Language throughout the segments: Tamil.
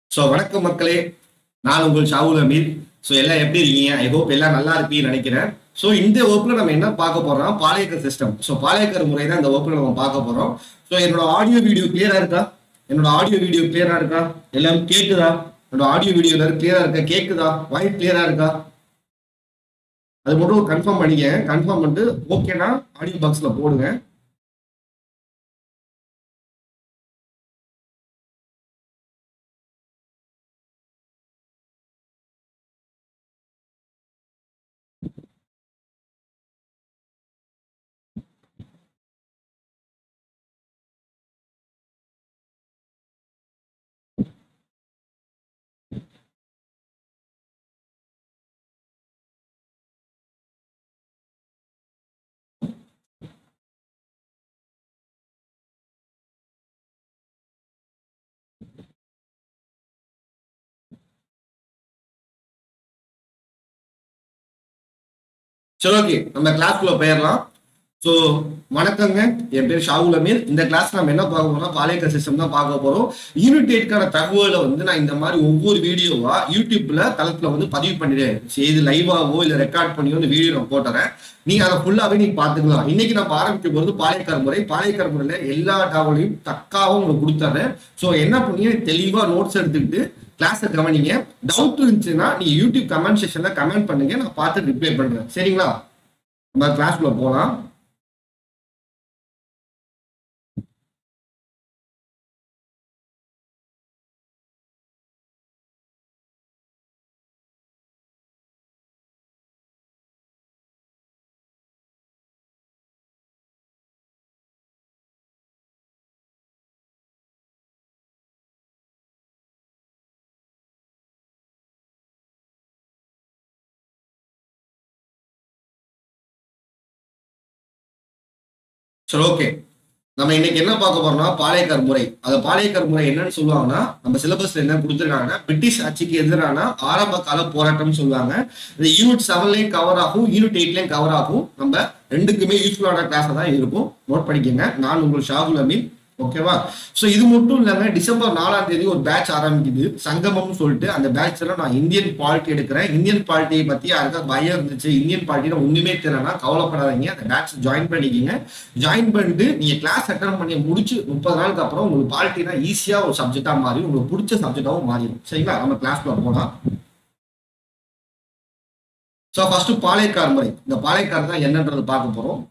ஸோ வணக்கம் மக்களே நான் உங்கள் ஷாவுல் அமீர் ஸோ எல்லாம் எப்படி இருக்கீங்க ஐ ஹோப் எல்லாம் நல்லா இருப்பீங்கன்னு நினைக்கிறேன் ஸோ இந்த வகுப்புல நம்ம என்ன பார்க்க போறோம்னா பாளையக்கர் சிஸ்டம் ஸோ பாளையக்கர் முறை தான் இந்த வகுப்புல நம்ம பார்க்க போறோம் ஸோ என்னோட ஆடியோ வீடியோ கிளியரா இருக்கா என்னோட ஆடியோ வீடியோ கிளியரா இருக்கா எல்லாரும் கேக்குதா என்னோட ஆடியோ வீடியோ எல்லாரும் கிளியரா இருக்கா கேக்குதா வாய்ஸ் கிளியரா இருக்கா அது மட்டும் கன்ஃபார்ம் பண்ணிக்க கன்ஃபார்ம் பண்ணிட்டு ஓகேனா ஆடியோ பாக்ஸ்ல போடுங்க சரி ஓகே நம்ம கிளாஸ்க்குள்ள போயிடலாம் ஸோ வணக்கங்க என் பேர் ஷாகுல் அமீர் இந்த கிளாஸ் நம்ம என்ன பார்க்க போறோம்னா பாலேக்கர் சிஸ்டம் தான் பார்க்க போறோம் யூனிட் எயிட்கான தகவலை வந்து நான் இந்த மாதிரி ஒவ்வொரு வீடியோவா யூடியூப்ல தளத்துல வந்து பதிவு பண்ணிடுறேன் சரி இது லைவாவோ இல்ல ரெக்கார்ட் பண்ணியோ இந்த வீடியோ நான் போட்டுறேன் நீங்க அதை ஃபுல்லாவே நீங்க பாத்துக்கலாம் இன்னைக்கு நம்ம ஆரம்பிக்க போறது பாளையக்கார முறை பாளையக்கார முறையில எல்லா தகவலையும் தக்காவும் உங்களுக்கு கொடுத்துறேன் ஸோ என்ன பண்ணீங்க தெளிவா நோட்ஸ் எடுத்துக்கிட்டு கிளாஸை கவனிங்க டவுட் இருந்துச்சுன்னா நீங்க யூடியூப் கமெண்ட் செக்ஷன்ல கமெண்ட் பண்ணுங்க நான் பார்த்து ரிப்ளை பண்றேன் சரிங்களா நம்ம கிளாஸ்க்குள்ள போகலாம் சரி ஓகே நம்ம இன்னைக்கு என்ன பார்க்க போறோம்னா பாளையக்கார் முறை அந்த பாளையக்கார் முறை என்னன்னு சொல்லுவாங்கன்னா நம்ம சிலபஸ்ல என்ன கொடுத்துருக்காங்கன்னா பிரிட்டிஷ் ஆட்சிக்கு எதிரான ஆரம்ப கால போராட்டம்னு சொல்லுவாங்க இந்த யூனிட் செவன்லயும் கவர் ஆகும் யூனிட் எயிட்லயும் கவர் ஆகும் நம்ம ரெண்டுக்குமே யூஸ்ஃபுல்லான கிளாஸா தான் இருக்கும் நோட் பண்ணிக்கோங்க நான் உங்கள் ஷாகுல் அமீன் ஓகேவா ஸோ இது மட்டும் இல்லாம டிசம்பர் நாலாம் தேதி ஒரு பேட்ச் ஆரம்பிக்குது சங்கமம்னு சொல்லிட்டு அந்த பேட்ச்ல நான் இந்தியன் பாலிட்டி எடுக்கிறேன் இந்தியன் பாலிட்டியை பத்தி யாருக்கா பயம் இருந்துச்சு இந்தியன் பாலிட்டியில ஒண்ணுமே தெரியலனா கவலைப்படாதீங்க அந்த பேட்ச் ஜாயின் பண்ணிக்கிங்க ஜாயின் பண்ணிட்டு நீங்க கிளாஸ் அட்டன் பண்ணி முடிச்சு முப்பது நாளுக்கு அப்புறம் உங்களுக்கு பாலிட்டினா ஈஸியா ஒரு சப்ஜெக்டா மாறி உங்களுக்கு பிடிச்ச சப்ஜெக்டாவும் மாறிடும் சரிங்களா நம்ம கிளாஸ்ல போலாம் ஸோ ஃபர்ஸ்ட் பாளையக்கார் முறை இந்த பாளையக்கார் தான் என்னன்றது பார்க்க போறோம்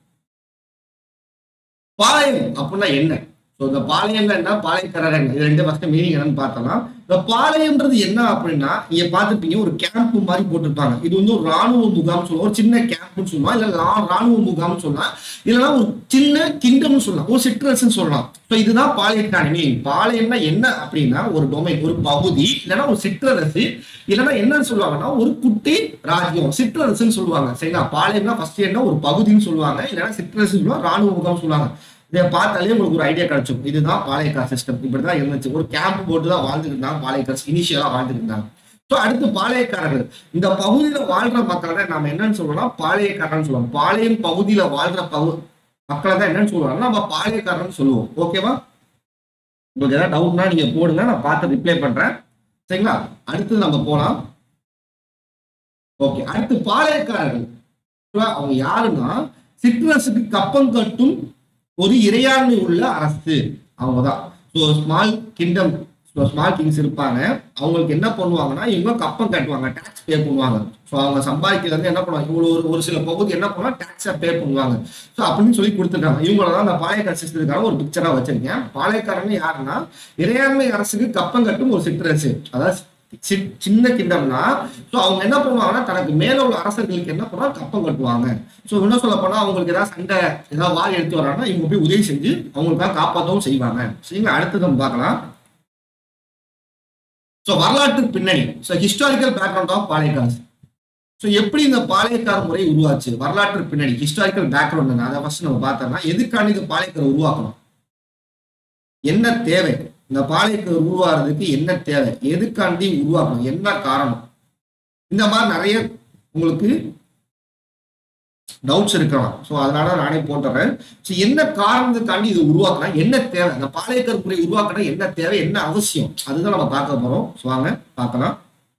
பாளையம் அப்படின்னா என்ன ஸோ இந்த பாளையம்ல என்ன பாளையக்காரர் என்ன இது ரெண்டு ஃபர்ஸ்ட் மீனிங் என்னன்னு பார்த்தோம்னா இந்த பாளையம்ன்றது என்ன அப்படின்னா நீங்க பார்த்துப்பீங்க ஒரு கேம்ப் மாதிரி போட்டிருப்பாங்க இது வந்து ஒரு ராணுவ முகாம் சொல்லுவோம் ஒரு சின்ன கேம்ப்னு சொல்லலாம் இல்ல ரா- ராணுவ முகாம்னு சொல்லலாம் இல்லைன்னா ஒரு சின்ன கிங்டம்னு சொல்லலாம் ஒரு சிட்ரஸ்ன்னு சொல்லலாம் ஸோ இதுதான் பாளையக்கான மீனிங் பாளையம்னா என்ன அப்படின்னா ஒரு டொமைன் ஒரு பகுதி இல்லைன்னா ஒரு சிற்றரசு இல்லைன்னா என்னன்னு சொல்லுவாங்கன்னா ஒரு குட்டி ராஜ்யம் சிற்றரசுன்னு சொல்லுவாங்க சரிங்களா பாளையம்னா ஃபர்ஸ்ட் என்ன ஒரு பகுதின்னு சொல்லுவாங்க இல்லைன்னா சிற்றரசு சொல்லுவாங்க ராணுவ முகாம் சொல்லுவாங்க இதை பார்த்தாலே உங்களுக்கு ஒரு ஐடியா கிடைச்சிடும் இதுதான் பாளையக்கார் சிஸ்டம் இப்படிதான் இருந்துச்சு ஒரு கேம்ப் போட்டு தான் வாழ்ந்துட்டு இருந்தாங்க பாளையக்கார் இனிஷியலா வாழ்ந்துட்டு இருந்தாங்க ஸோ அடுத்து பாளையக்காரர்கள் இந்த பகுதியில வாழ்ற மக்களை நாம என்னன்னு சொல்றோம்னா பாளையக்காரன் சொல்லுவோம் பாளையம் பகுதியில வாழ்ற பகு மக்களை தான் என்னன்னு சொல்லுவாங்க நம்ம பாளையக்காரன் சொல்லுவோம் ஓகேவா உங்களுக்கு ஏதாவது டவுட்னா நீங்க போடுங்க நான் பார்த்து ரிப்ளை பண்றேன் சரிங்களா அடுத்து நம்ம போலாம் ஓகே அடுத்து பாளையக்காரர்கள் Actually, அவங்க யாருன்னா சிற்றரசுக்கு கப்பம் கட்டும் ஒரு இறையாண்மை உள்ள அரசு அவங்க தான் so small kingdom small kings இருப்பாங்க அவங்களுக்கு என்ன பண்ணுவாங்கன்னா இவங்க கப்பம் கட்டுவாங்க டாக்ஸ் பே பண்ணுவாங்க ஸோ அவங்க சம்பாதிக்கிறது வந்து என்ன பண்ணுவாங்க இவ்வளோ ஒரு ஒரு சில பகுதி என்ன பண்ணுவாங்க டாக்ஸை பே பண்ணுவாங்க ஸோ அப்படின்னு சொல்லி கொடுத்துருக்காங்க இவங்கள தான் அந்த பாளையக்கார சிஸ்டத்துக்காக ஒரு பிக்சரா வச்சிருக்கேன் பாளையக்காரன் யாருன்னா இறையாண்மை அரசுக்கு கப்பம் கட்டும் ஒரு சிற்றரசு அதாவது சி- சின்ன கிண்டம்னா ஸோ அவங்க என்ன பண்ணுவாங்கன்னா தனக்கு மேல உள்ள அரசர்களுக்கு என்ன பண்ணுவாங்க கப்பம் கட்டுவாங்க ஸோ என்ன சொல்ல போனா அவங்களுக்கு ஏதாவது சண்டை ஏதாவது வாரி எடுத்து வராங்கன்னா இவங்க போய் உதவி செஞ்சு அவங்களுக்காக காப்பாற்றவும் செய்வாங்க சரிங்களா அடுத்தது நம்ம பார்க்கலாம் ஸோ வரலாற்று பின்னணி so historical background of Palayakkar so எப்படி இந்த பாளையக்கார முறை உருவாச்சு வரலாற்று பின்னணி ஹிஸ்டாரிக்கல் பேக்ரவுண்ட் அதை ஃபர்ஸ்ட் நம்ம பார்த்தோம்னா எதுக்காண்டி இந்த பாளையக்கார உருவாக்கணும் என்ன தேவை இந்த பாளையக்கார உருவாகிறதுக்கு என்ன தேவை எதுக்காண்டி உருவாக்கணும் என்ன காரணம் இந்த மாதிரி நிறைய உங்களுக்கு டவுட்ஸ் இருக்கலாம் ஸோ அதனால நானே போட்டுறேன் ஸோ என்ன காரணத்துக்காண்டி இது உருவாக்கினா என்ன தேவை அந்த பாளையக்கர் முறை உருவாக்கினா என்ன தேவை என்ன அவசியம் அதுதான் நம்ம பார்க்க போறோம் ஸோ வாங்க பார்க்கலாம்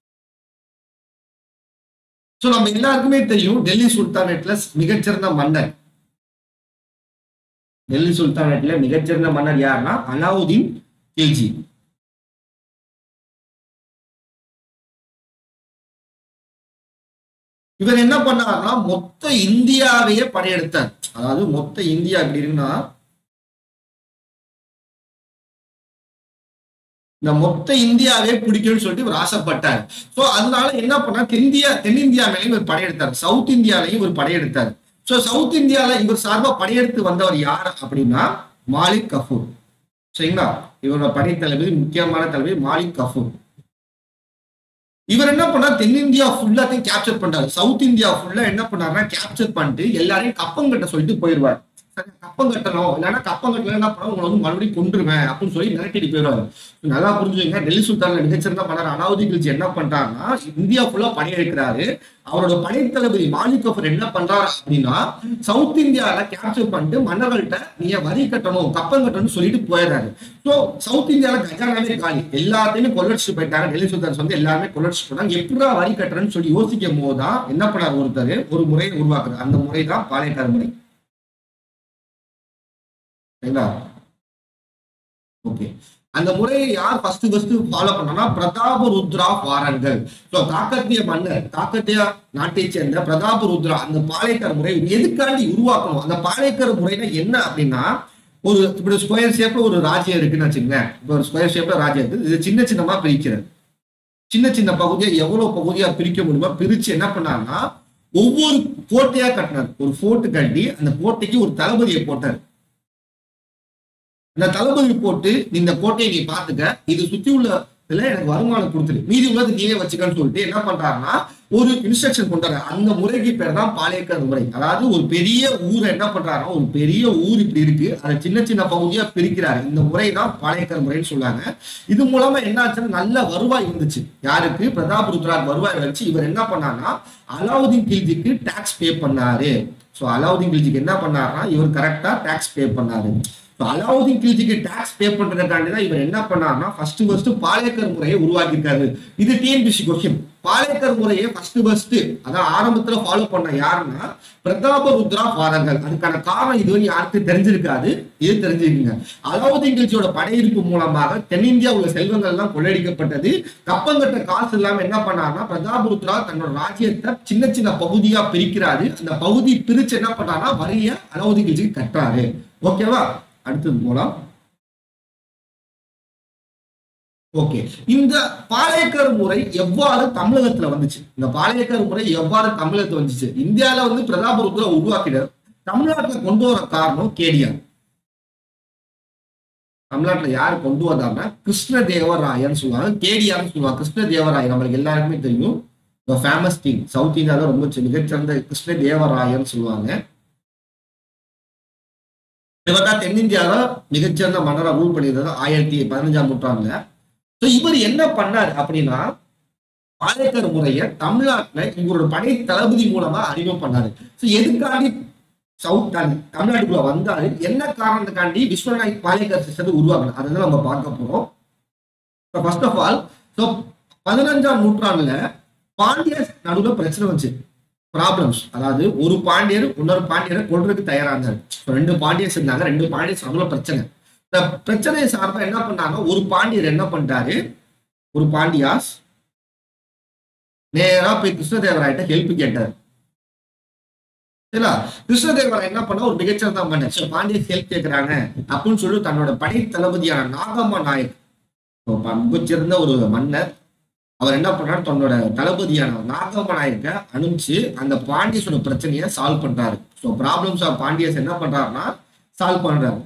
ஸோ நம்ம எல்லாருக்குமே தெரியும் டெல்லி சுல்தானேட்ல மிகச்சிறந்த மன்னர் டெல்லி சுல்தானேட்ல மிகச்சிறந்த மன்னர் யாருன்னா அலாவுதீன் கில்ஜி இவர் என்ன பண்ணாருன்னா மொத்த இந்தியாவையே படையெடுத்தார் அதாவது மொத்த இந்தியா எப்படி இருக்குன்னா இந்த மொத்த இந்தியாவே பிடிக்கும்னு சொல்லிட்டு இவர் ஆசைப்பட்டார் சோ அதனால என்ன பண்ணா தென்னிந்தியா தென்னிந்தியா மேலேயும் இவர் படையெடுத்தார் சவுத் இந்தியாலையும் இவர் படையெடுத்தார் சோ சவுத் இந்தியால இவர் சார்பா படையெடுத்து வந்தவர் யார் அப்படின்னா மாலிக் கஃபூர் சரிங்களா இவரோட படை தளபதி முக்கியமான தளபதி மாலிக் கஃபூர் இவர் என்ன பண்ணா தென்னிந்தியா ஃபுல்லாத்தையும் கேப்சர் பண்றாரு சவுத் இந்தியா ஃபுல்லா என்ன பண்ணாருன்னா கேப்சர் பண்ணிட்டு எல்லாரையும் கப்பம் கட்ட சொல்லிட்டு போயிடுவார் சரி கப்பம் கட்டணும் இல்லைன்னா கப்பம் கட்டல என்ன பண்ண உங்களை வந்து மறுபடியும் கொண்டுருவேன் அப்படின்னு சொல்லி மிரட்டிட்டு போயிடுவாரு நல்லா புரிஞ்சுங்க டெல்லி சுல்தான்ல மிகச்சிறந்த மன்னர் அலாவுதீன் கில்ஜி என்ன பண்றாருன்னா இந்தியா ஃபுல்லா படையெடுக்கிறாரு அவரோட படை தளபதி மாலிக் கஃபர் என்ன பண்றாரு அப்படின்னா சவுத் இந்தியால கேப்சர் பண்ணிட்டு மன்னர்கள்ட்ட நீங்க வரி கட்டணும் கப்பம் கட்டணும்னு சொல்லிட்டு போயிடுறாரு ஸோ சவுத் இந்தியால கஜானாவே காலி எல்லாத்தையுமே கொள்ளடிச்சு போயிட்டாங்க டெல்லி சுல்தான் வந்து எல்லாருமே கொள்ளடிச்சு போனாங்க எப்படிடா வரி கட்டுறேன்னு சொல்லி யோசிக்கும் போதுதான் என்ன பண்ணார் ஒருத்தர் ஒரு முறையை உருவாக்குறாரு அந்த முறை தான் பாளையக்கார முறை சரிங்களா ஓகே அந்த முறையை யார் ஃபர்ஸ்ட் ஃபர்ஸ்ட் ஃபாலோ பண்ணனா பிரதாப ருத்ரா வாரங்கள் ஸோ காக்கத்திய மன்னர் காக்கத்திய நாட்டை சேர்ந்த பிரதாப ருத்ரா அந்த பாளையக்கார முறை எதுக்காண்டி உருவாக்கணும் அந்த பாளையக்கார முறைனா என்ன அப்படின்னா ஒரு இப்படி ஸ்கொயர் ஷேப்ல ஒரு ராஜ்யம் இருக்குன்னு வச்சுக்கோங்களேன் இப்போ ஒரு ஸ்கொயர் ஷேப்ல ராஜ்யம் இருக்கு இது சின்ன சின்னமா பிரிக்கிறது சின்ன சின்ன பகுதியா எவ்வளவு பகுதியா பிரிக்க முடியுமோ பிரிச்சு என்ன பண்ணாருன்னா ஒவ்வொரு கோட்டையா கட்டினார் ஒரு ஃபோர்ட் கட்டி அந்த கோட்டைக்கு ஒரு தளபதியை போட்டார் இந்த தளபதி போட்டு இந்த கோட்டையை நீ பாத்துக்க இது சுத்தி உள்ள இதுல எனக்கு வருமானம் கொடுத்துரு மீதி உள்ளது நீயே வச்சுக்கன்னு சொல்லிட்டு என்ன பண்றாருன்னா ஒரு இன்ஸ்ட்ரக்ஷன் கொண்டாரு அந்த முறைக்கு பேர் தான் பாளையக்கார முறை அதாவது ஒரு பெரிய ஊரை என்ன பண்றாருன்னா ஒரு பெரிய ஊர் இப்படி இருக்கு அதை சின்ன சின்ன பகுதியா பிரிக்கிறாரு இந்த முறை தான் பாளையக்கார முறைன்னு சொல்லுவாங்க இது மூலமா என்ன ஆச்சுன்னா நல்ல வருவாய் இருந்துச்சு யாருக்கு பிரதாப் ருத்ராக் வருவாய் வச்சு இவர் என்ன பண்ணாருன்னா அலாவுதீன் கில்ஜிக்கு டாக்ஸ் பே பண்ணாரு ஸோ அலாவுதீன் கில்ஜிக்கு என்ன பண்ணாருன்னா இவர் கரெக்டா டாக்ஸ் பே பண்ணாரு அலாவுதீன் கில்ஜிக்கு டாக்ஸ் பே பண்றதுக்காண்டி தான் இவர் என்ன பண்ணாருன்னா ஃபர்ஸ்ட் ஃபர்ஸ்ட் பாளையக்கர் முறையை உருவாக்கியிருக்காரு இது டிஎன்பிசி கொஸ்டின் பாளையக்கர் முறையை ஃபர்ஸ்ட் ஃபர்ஸ்ட் அதான் ஆரம்பத்துல ஃபாலோ பண்ண யாருன்னா பிரதாப ருத்ரா பாதங்கள் அதுக்கான காரணம் இதுவரை யாருக்கு தெரிஞ்சிருக்காது இது தெரிஞ்சுக்கங்க அலாவுதீன் கில்ஜியோட படையெடுப்பு மூலமாக தென்னிந்தியா உள்ள செல்வங்கள் எல்லாம் கொள்ளையடிக்கப்பட்டது கப்பங்கட்ட காசு இல்லாம என்ன பண்ணாருன்னா பிரதாப ருத்ரா தன்னோட ராஜ்யத்தை சின்ன சின்ன பகுதியா பிரிக்கிறாரு அந்த பகுதி பிரிச்சு என்ன பண்ணாருன்னா வரிய அலாவுதீன் கில்ஜிக்கு கட்டுறாரு ஓகேவா அடுத்தது போலாம் ஓகே இந்த பாளையக்கார முறை எவ்வாறு தமிழகத்துல வந்துச்சு இந்த பாளையக்கார முறை எவ்வாறு தமிழகத்துல வந்துச்சு இந்தியால வந்து பிரதாபருத்ரா உருவாக்கினார் தமிழ்நாட்டுல கொண்டு வர காரணம் கேடிஆர் தமிழ்நாட்டுல யார் கொண்டு வந்தாங்கன்னா கிருஷ்ணதேவராயன்னு சொல்லுவாங்க கேடிஆர்னு சொல்லுவாங்க கிருஷ்ணதேவராயன் நம்மளுக்கு எல்லாருக்குமே தெரியும் ஃபேமஸ் டீம் சவுத் இந்தியாவில் ரொம்ப மிகச்சிறந்த கிருஷ்ணதேவராயன்னு சொல்லுவாங்க இவர் தான் தென்னிந்தியாவில மிகச்சிறந்த மன்னரா ரூல் பண்ணியிருந்தது ஆயிரத்தி பதினஞ்சாம் நூற்றாண்டுல ஸோ இவர் என்ன பண்ணார் அப்படின்னா பாளையக்கர் முறையை தமிழ்நாட்டுல இவரோட படை தளபதி மூலமா அறிமுகம் பண்ணாரு ஸோ எதுக்காண்டி சவுத் தமிழ்நாட்டுக்குள்ள வந்தாரு என்ன காரணத்துக்காண்டி விஸ்வநாயக் பாளையக்கர் சிஸ்டத்தை உருவாக்கணும் அதுதான் நம்ம பார்க்க போறோம் ஃபர்ஸ்ட் ஆஃப் ஆல் ஸோ பதினஞ்சாம் நூற்றாண்டுல பாண்டியர் நடுவில் பிரச்சனை வந்துச்சு ப்ராப்ளம்ஸ் அதாவது ஒரு பாண்டியர் இன்னொரு பாண்டியரை கொள்றதுக்கு தயாரா இருந்தாரு ரெண்டு பாண்டியர்ஸ் இருந்தாங்க ரெண்டு பாண்டியர்ஸ் நடுவில் பிரச்சனை இந்த பிரச்சனையை சார்பா என்ன பண்ணாங்க ஒரு பாண்டியர் என்ன பண்ணிட்டாரு ஒரு பாண்டியாஸ் நேரா போய் கிருஷ்ணதேவராயிட்ட ஹெல்ப் கேட்டார் சரிங்களா கிருஷ்ணதேவராய் என்ன பண்ண ஒரு மிகச்சிறந்த மன்னர் சரி பாண்டியர் ஹெல்ப் கேட்கிறாங்க அப்படின்னு சொல்லி தன்னோட படை தளபதியான நாகம்மா நாயக் மிகச்சிறந்த ஒரு மன்னர் அவர் என்ன பண்ணாரு தன்னோட தளபதியான நாகம்ம நாயக்க அனுப்பிச்சு அந்த பாண்டியஸோட பிரச்சனையை சால்வ் பண்றாரு ஸோ ப்ராப்ளம்ஸ் ஆஃப் பாண்டியஸ் என்ன பண்றாருன்னா சால்வ் பண்றாரு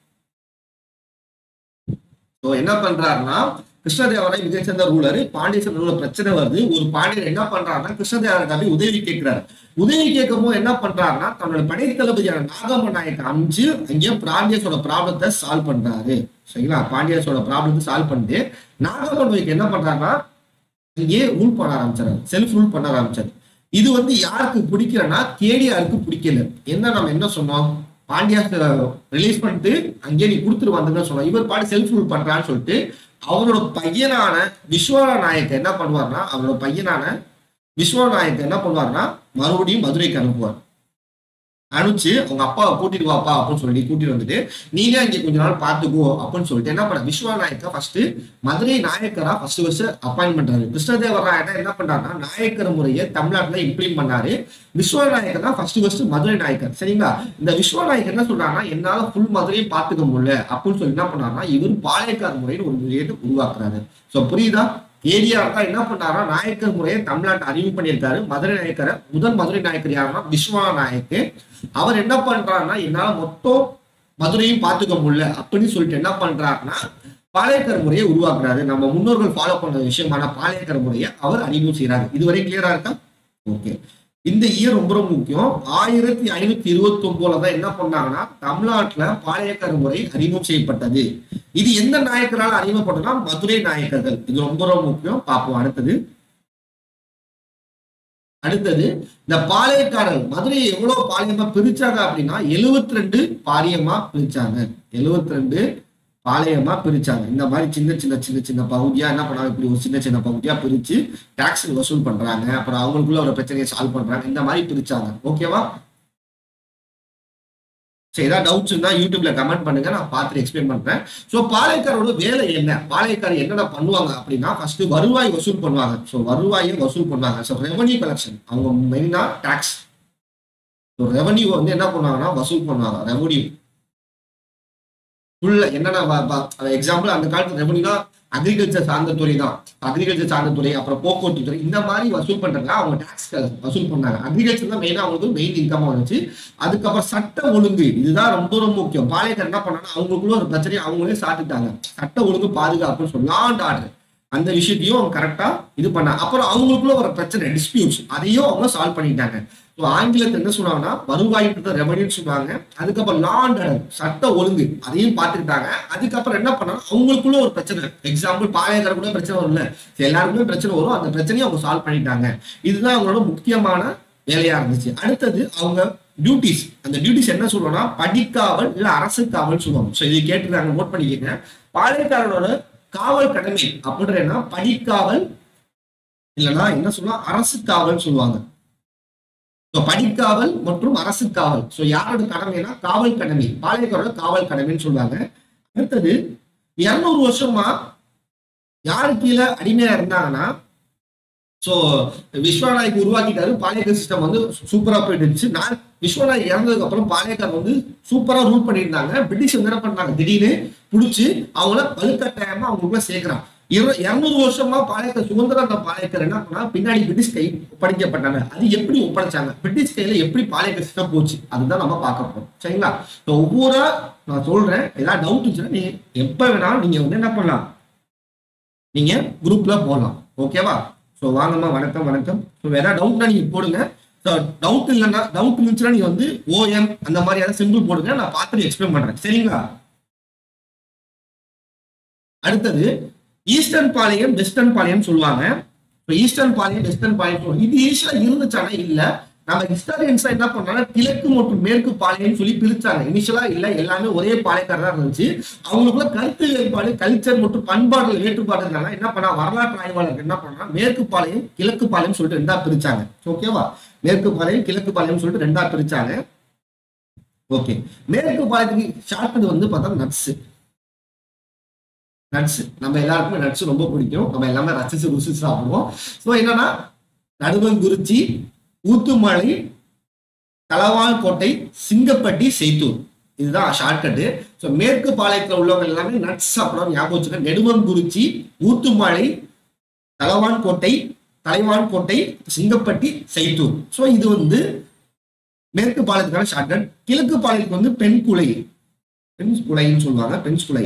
ஸோ என்ன பண்றாருன்னா கிருஷ்ணதேவராய் மிகச்சிறந்த ரூலர் பாண்டியசன் ரூலர் பிரச்சனை வருது ஒரு பாண்டியர் என்ன பண்றாருன்னா கிருஷ்ணதேவராய் உதவி கேட்கிறாரு உதவி கேட்கும் போது என்ன பண்றாருன்னா தன்னோட படை தளபதியான நாகம்ம நாயக்க அனுப்பிச்சு அங்கேயே பாண்டியஸோட ப்ராப்ளத்தை சால்வ் பண்றாரு சரிங்களா பாண்டியஸோட ப்ராப்ளத்தை சால்வ் பண்ணிட்டு நாகம்ம நாயக்கு என்ன பண்றாருன்னா இங்கே ரூல் பண்ண ஆரம்பிச்சாரு செல்ஃப் ரூல் பண்ண ஆரம்பிச்சாரு இது வந்து யாருக்கு பிடிக்கலன்னா கேடிஆருக்கு பிடிக்கல என்ன நம்ம என்ன சொன்னோம் பாண்டியா ரிலீஸ் பண்ணிட்டு அங்கேயே நீ கொடுத்துட்டு வந்துன்னு சொன்னோம் இவர் பாட்டு செல்ஃப் ரூல் பண்றான்னு சொல்லிட்டு அவரோட பையனான விஸ்வரா நாயக் என்ன பண்ணுவார்னா அவரோட பையனான விஸ்வ நாயக் என்ன பண்ணுவார்னா மறுபடியும் மதுரைக்கு அனுப்புவார் அனுப்பிச்சு அவங்க அப்பாவை கூட்டிட்டு வாப்பா அப்படின்னு சொல்லி கூட்டிட்டு வந்துட்டு நீங்க இங்க கொஞ்ச நாள் பார்த்துக்கோ அப்படின்னு சொல்லிட்டு என்ன பண்ண விஸ்வா நாயக்கா ஃபர்ஸ்ட் மதுரை நாயக்கரா ஃபர்ஸ்ட் ஃபர்ஸ்ட் அப்பாயின் பண்றாரு கிருஷ்ணதேவராயனா என்ன பண்றாருன்னா நாயக்கர் முறையை தமிழ்நாட்டுல இம்ப்ளிமெண்ட் பண்ணாரு விஸ்வ நாயக்கர் தான் ஃபர்ஸ்ட் ஃபர்ஸ்ட் மதுரை நாயக்கர் சரிங்களா இந்த விஸ்வ நாயக்கர் என்ன சொல்றாருன்னா என்னால ஃபுல் மதுரையும் பார்த்துக்க முடியல அப்படின்னு சொல்லி என்ன பண்ணாருன்னா இவர் பாளையக்கார் முறைன்னு ஒரு முறையை உருவாக்குறாரு சோ புரியுதா ஏரியா தான் என்ன பண்ணாருன்னா நாயக்கர் முறையை தமிழ்நாட்டை அறிவு பண்ணியிருக்காரு மதுரை நாயக்கரை முதல் மதுரை நாயக்கர் யாருன்னா விஸ்வா நாயக்கு அவர் என்ன பண்றாருன்னா என்னால மொத்தம் மதுரையும் பார்த்துக்க முடியல அப்படின்னு சொல்லிட்டு என்ன பண்றாருன்னா பாளையக்கர் முறையை உருவாக்குறாரு நம்ம முன்னோர்கள் ஃபாலோ பண்ண விஷயமான பாளையக்கர் முறையை அவர் அறிமுகம் செய்யறாரு இதுவரை கிளியரா இருக்கா ஓகே இந்த இயர் ரொம்ப ரொம்ப முக்கியம் ஆயிரத்தி ஐநூத்தி இருபத்தி ஒன்பதுல தான் என்ன பண்ணாங்கன்னா தமிழ்நாட்டுல பாளையக்கார முறை அறிமுகம் செய்யப்பட்டது இது எந்த நாயக்கரால் அறிமுகப்பட்டதுன்னா மதுரை நாயக்கர்கள் இது ரொம்ப ரொம்ப முக்கியம் பார்ப்போம் அடுத்தது அடுத்தது இந்த பாளையக்காரர் மதுரையை எவ்வளவு பாளையமா பிரிச்சாங்க அப்படின்னா எழுவத்தி ரெண்டு பாளையமா பிரிச்சாங்க எழுவத்தி ரெண்டு பாளையமா பிரிச்சாங்க இந்த மாதிரி சின்ன சின்ன சின்ன சின்ன பகுதியா என்ன பண்ணாங்க இப்படி ஒரு சின்ன சின்ன பகுதியா பிரிச்சு டாக்ஸ் வசூல் பண்றாங்க அப்புறம் அவங்களுக்குள்ள ஒரு பிரச்சனையை சால்வ் பண்றாங்க இந்த மாதிரி பிரிச்சாங்க ஓகேவா சரி ஏதாவது டவுட்ஸ் இருந்தா யூடியூப்ல கமெண்ட் பண்ணுங்க நான் பார்த்துட்டு எக்ஸ்பிளைன் பண்றேன் ஸோ பாளையக்காரோட வேலை என்ன பாளையக்காரர் என்னென்ன பண்ணுவாங்க அப்படின்னா ஃபர்ஸ்ட் வருவாய் வசூல் பண்ணுவாங்க ஸோ வருவாயை வசூல் பண்ணுவாங்க ஸோ ரெவன்யூ கலெக்ஷன் அவங்க மெயினா டாக்ஸ் ஸோ ரெவன்யூ வந்து என்ன பண்ணுவாங்கன்னா வசூல் பண்ணுவாங்க ரெவன்யூ ஃபுல்ல என்னென்ன எக்ஸாம்பிள் அந்த காலத்து ரெவன்யூனா அக்ரிகல்ச்சர் சார்ந்த துறை தான் அக்ரிகல்ச்சர் சார்ந்த துறை அப்புறம் போக்குவரத்து துறை இந்த மாதிரி வசூல் பண்றாங்க அவங்க டாக்ஸ் வசூல் பண்ணாங்க அக்ரிகல்ச்சர் தான் மெயினா அவங்களுக்கு மெயின் இன்கம் வந்துச்சு அதுக்கப்புறம் சட்ட ஒழுங்கு இதுதான் ரொம்ப ரொம்ப முக்கியம் பாளையக்காரர் என்ன பண்ணாங்கன்னா அவங்களுக்குள்ள ஒரு பிரச்சனையை அவங்களே சாட்டுட்டாங்க சட்ட ஒழுங்கு பாதுகாப்புன்னு சொல்லி லாண்ட் ஆர்டர் அந்த விஷயத்தையும் அவங்க கரெக்டா இது பண்ணாங்க அப்புறம் அவங்களுக்குள்ள ஒரு பிரச்சனை டிஸ்பியூட்ஸ் அதையும் அவங்க சால்வ் பண்ணிட்டாங்க ஸோ ஆங்கிலத்தில் என்ன சொல்லுவாங்கன்னா வருவாய்ன்றது ரெவன்யூன்னு சொல்லுவாங்க அதுக்கப்புறம் லா அண்ட் ஆர்டர் சட்ட ஒழுங்கு அதையும் பார்த்துக்கிட்டாங்க அதுக்கப்புறம் என்ன பண்ணாங்க அவங்களுக்குள்ள ஒரு பிரச்சனை எக்ஸாம்பிள் பாளையக்கார கூட பிரச்சனை வரும்ல சரி, எல்லாருக்குமே பிரச்சனை வரும் அந்த பிரச்சனையும் அவங்க சால்வ் பண்ணிட்டாங்க இதுதான் அவங்களோட முக்கியமான வேலையா இருந்துச்சு அடுத்தது அவங்க டியூட்டிஸ் அந்த டியூட்டிஸ் என்ன சொல்லுவோம்னா படிக்காவல் இல்ல அரசு காவல் சொல்லுவாங்க ஸோ இதை கேட்டுருக்காங்க நோட் பண்ணிக்கங்க பாளையக்காரனோட காவல் கடமை அப்படின்ற என்ன படிக்காவல் இல்லைன்னா என்ன சொல்லலாம் அரசு காவல் சொல்லுவாங்க ஸோ படிக்காவல் மற்றும் அரசு காவல் ஸோ யாரோட கடமைனா காவல் கடமை பாளையக்காரோட காவல் கடமைன்னு சொல்லுவாங்க அடுத்தது இருநூறு வருஷமா யாரு கீழே அடிமையா இருந்தாங்கன்னா ஸோ விஸ்வநாயக் உருவாக்கிட்டாரு பாளையக்கார் சிஸ்டம் வந்து சூப்பரா போயிட்டு இருந்துச்சு நான் விஸ்வநாயக் இறந்ததுக்கு அப்புறம் பாளையக்கார் வந்து சூப்பரா ரூல் பண்ணியிருந்தாங்க பிரிட்டிஷ் வந்து என்ன பண்ணாங்க திடீர்னு பிடிச்சி அவங்கள வலுக்கட்டாயமா அவங்களுக்குள்ள சேர்க்கிறான் இரு இருநூறு வருஷமா பாளையக்கார் சுதந்திரம் அந்த பாளையக்கார் என்ன பண்ணா பின்னாடி பிரிட்டிஷ் கை ஒப்படைக்கப்பட்டாங்க அது எப்படி ஒப்படைச்சாங்க பிரிட்டிஷ் கையில எப்படி பாளையக்கார் சிஸ்டம் போச்சு அதுதான் நம்ம பார்க்க போறோம் சரிங்களா ஸோ ஒவ்வொரு நான் சொல்றேன் ஏதாவது டவுட் இருந்துச்சுன்னா நீங்க எப்ப வேணாலும் நீங்க வந்து என்ன பண்ணலாம் நீங்க குரூப்ல போடலாம் ஓகேவா ஸோ வாங்கம்மா வணக்கம் வணக்கம் ஸோ வேற டவுட்னா நீங்க போடுங்க ஸோ டவுட் இல்லைன்னா டவுட் இருந்துச்சுன்னா நீங்க வந்து ஓஎம் அந்த மாதிரி ஏதாவது சிம்பிள் போடுங்க நான் பார்த்துட்டு எக்ஸ்பிளைன் பண்றேன் சரிங்களா அடுத்தது ஈஸ்டர்ன் பாளையம் வெஸ்டர்ன் பாளையம் சொல்லுவாங்க இப்போ ஈஸ்டர்ன் பாளையம் வெஸ்டர்ன் பாளையம் சொல்லுவாங்க இது ஈஸ்டர் இருந்துச்சானா இல்ல நம்ம ஹிஸ்டாரியன்ஸ் என்ன பண்ணாங்க கிழக்கு மற்றும் மேற்கு பாளையம் சொல்லி பிரிச்சாங்க இனிஷியலா இல்ல எல்லாமே ஒரே பாளையக்காரர் தான் இருந்துச்சு அவங்களுக்குள்ள கருத்து வேறுபாடு கல்ச்சர் மற்றும் பண்பாடுல வேறுபாடு இருந்தாங்க என்ன பண்ணா வரலாற்று ஆய்வாளர்கள் என்ன பண்ணா மேற்கு பாளையம் கிழக்கு பாளையம் சொல்லிட்டு ரெண்டா பிரிச்சாங்க ஓகேவா மேற்கு பாளையம் கிழக்கு பாளையம் சொல்லிட்டு ரெண்டா பிரிச்சாங்க ஓகே மேற்கு பாளையத்துக்கு ஷார்ட் வந்து பார்த்தா நட்ஸ் நட்ஸ் நம்ம எல்லாருக்குமே நட்ஸ் ரொம்ப பிடிக்கும் நம்ம எல்லாமே ரசிச்சு ருசிச்சு சாப்பிடுவோம் ஸோ என்னன்னா நடுவங்குறிச்சி ஊத்துமலை தலவாழ்கோட்டை சிங்கப்பட்டி செய்தூர் இதுதான் ஷார்ட்கட்டு ஸோ மேற்கு பாளையத்தில் உள்ளவங்க எல்லாமே நட்ஸ் சாப்பிடணும் ஞாபகம் வச்சுக்க நெடுவங்குறிச்சி ஊத்துமலை தலவான்கோட்டை தலைவான்கோட்டை சிங்கப்பட்டி செய்தூர் ஸோ இது வந்து மேற்கு பாளையத்துக்கான ஷார்ட்கட் கிழக்கு பாளையத்துக்கு வந்து பெண் குலை பெண் குலைன்னு சொல்லுவாங்க பெண் குலை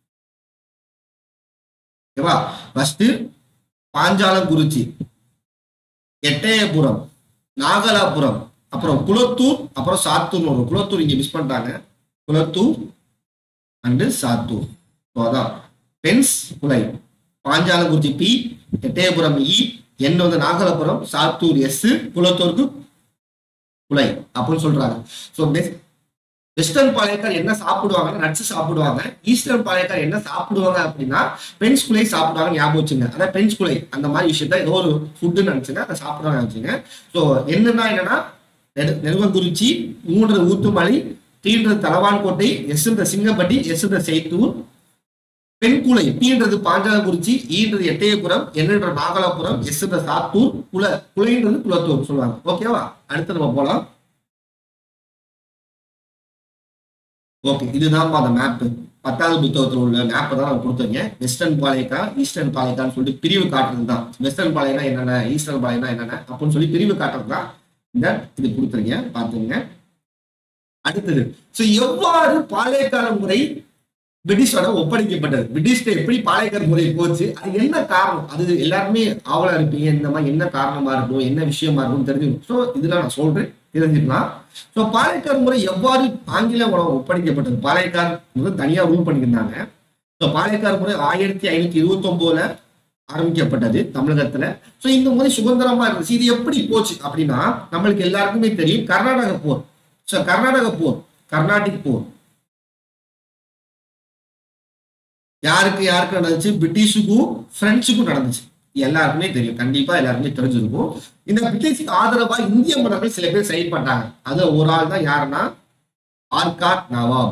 ஓகேவா ஃபர்ஸ்ட் பாஞ்சாலங்குறிச்சி எட்டயபுரம் நாகலாபுரம் அப்புறம் குளத்தூர் அப்புறம் சாத்தூர் வரும் குளத்தூர் இங்க மிஸ் பண்ணிட்டாங்க குளத்தூர் அண்டு சாத்தூர் ஸோ அதான் பென்ஸ் குலை பாஞ்சாலங்குறிச்சி பி எட்டயபுரம் இ என் வந்து நாகலபுரம் சாத்தூர் எஸ் குளத்தூருக்கு குலை அப்படின்னு சொல்றாங்க ஸோ வெஸ்டர்ன் பாளையக்கார் என்ன சாப்பிடுவாங்கன்னா நட்ஸ் சாப்பிடுவாங்க ஈஸ்டர்ன் பாளையக்கார் என்ன சாப்பிடுவாங்க அப்படின்னா பென்ஸ் குலை சாப்பிடுவாங்க ஞாபகம் வச்சுங்க அதான் பென்ஸ் குலை அந்த மாதிரி விஷயத்த ஏதோ ஒரு ஃபுட்டுன்னு நினைச்சுங்க அதை சாப்பிடுவாங்க நினைச்சுங்க ஸோ என்னன்னா என்னன்னா நெடு- நெடுவங்குறிச்சி மூன்றது ஊத்துமலை தீன்றது தலவான்கோட்டை எஸ்ன்ற சிங்கப்பட்டி எஸ்ன்ற செய்தூர் பெண்குலை பீன்றது பாஞ்சாலங்குறிச்சி ஈன்றது எட்டயபுரம் என்னன்ற நாகலாபுரம் எஸ்ன்ற சாத்தூர் குல குலைன்றது குலத்தூர் சொல்லுவாங்க ஓகேவா அடுத்து நம்ம போலாம் ஓகே இதுதான் அந்த மேப் பத்தாவது புத்தகத்தில் உள்ள மேப்பை தான் நான் கொடுத்துருக்கேன் வெஸ்டர்ன் பாளையக்கா ஈஸ்டர்ன் பாளையக்கான்னு சொல்லிட்டு பிரிவு காட்டுறது தான் வெஸ்டர்ன் பாளையனா என்னென்ன ஈஸ்டர்ன் பாளையனா என்னென்ன அப்படின்னு சொல்லி பிரிவு காட்டுறது தான் இந்த இது கொடுத்துருங்க பார்த்துங்க அடுத்தது ஸோ எவ்வாறு பாளையக்கார முறை பிரிட்டிஷோட ஒப்படைக்கப்பட்டது பிரிட்டிஷ்ட எப்படி பாளையக்கார முறை போச்சு அது என்ன காரணம் அது எல்லாருமே ஆவலா இருப்பீங்க இந்த மாதிரி என்ன காரணமா இருக்கும் என்ன விஷயமா இருக்கும் தெரிஞ்சுக்கணும் ஸோ இதுல நான் சொல்றேன் தெரிஞ்சுக்கலாம் ஸோ பாளையக்கார முறை எவ்வாறு ஆங்கில உணவு ஒப்படைக்கப்பட்டது பாளையக்கார் முதல் தனியா ரூல் பண்ணியிருந்தாங்க ஸோ பாளையக்கார முறை ஆயிரத்தி ஐநூத்தி இருபத்தி ஒன்பதுல ஆரம்பிக்கப்பட்டது தமிழகத்துல ஸோ இந்த முறை சுதந்திரமா இருந்துச்சு இது எப்படி போச்சு அப்படின்னா நம்மளுக்கு எல்லாருக்குமே தெரியும் கர்நாடக போர் ஸோ கர்நாடக போர் கர்நாடிக் போர் யாருக்கு யாருக்கு நடந்துச்சு பிரிட்டிஷுக்கும் பிரெஞ்சுக்கும் நடந்துச்சு எல்லாருக்குமே தெரியும் கண்டிப்பா எல்லாருக்குமே தெரிஞ்சிருக்கும் இந்த பிரிட்டிஷ்க்கு ஆதரவா இந்திய மன்னர்கள் சில பேர் செயல்பட்டாங்க அது ஒரு ஆள் தான் யாருன்னா ஆர்காட் நவாப்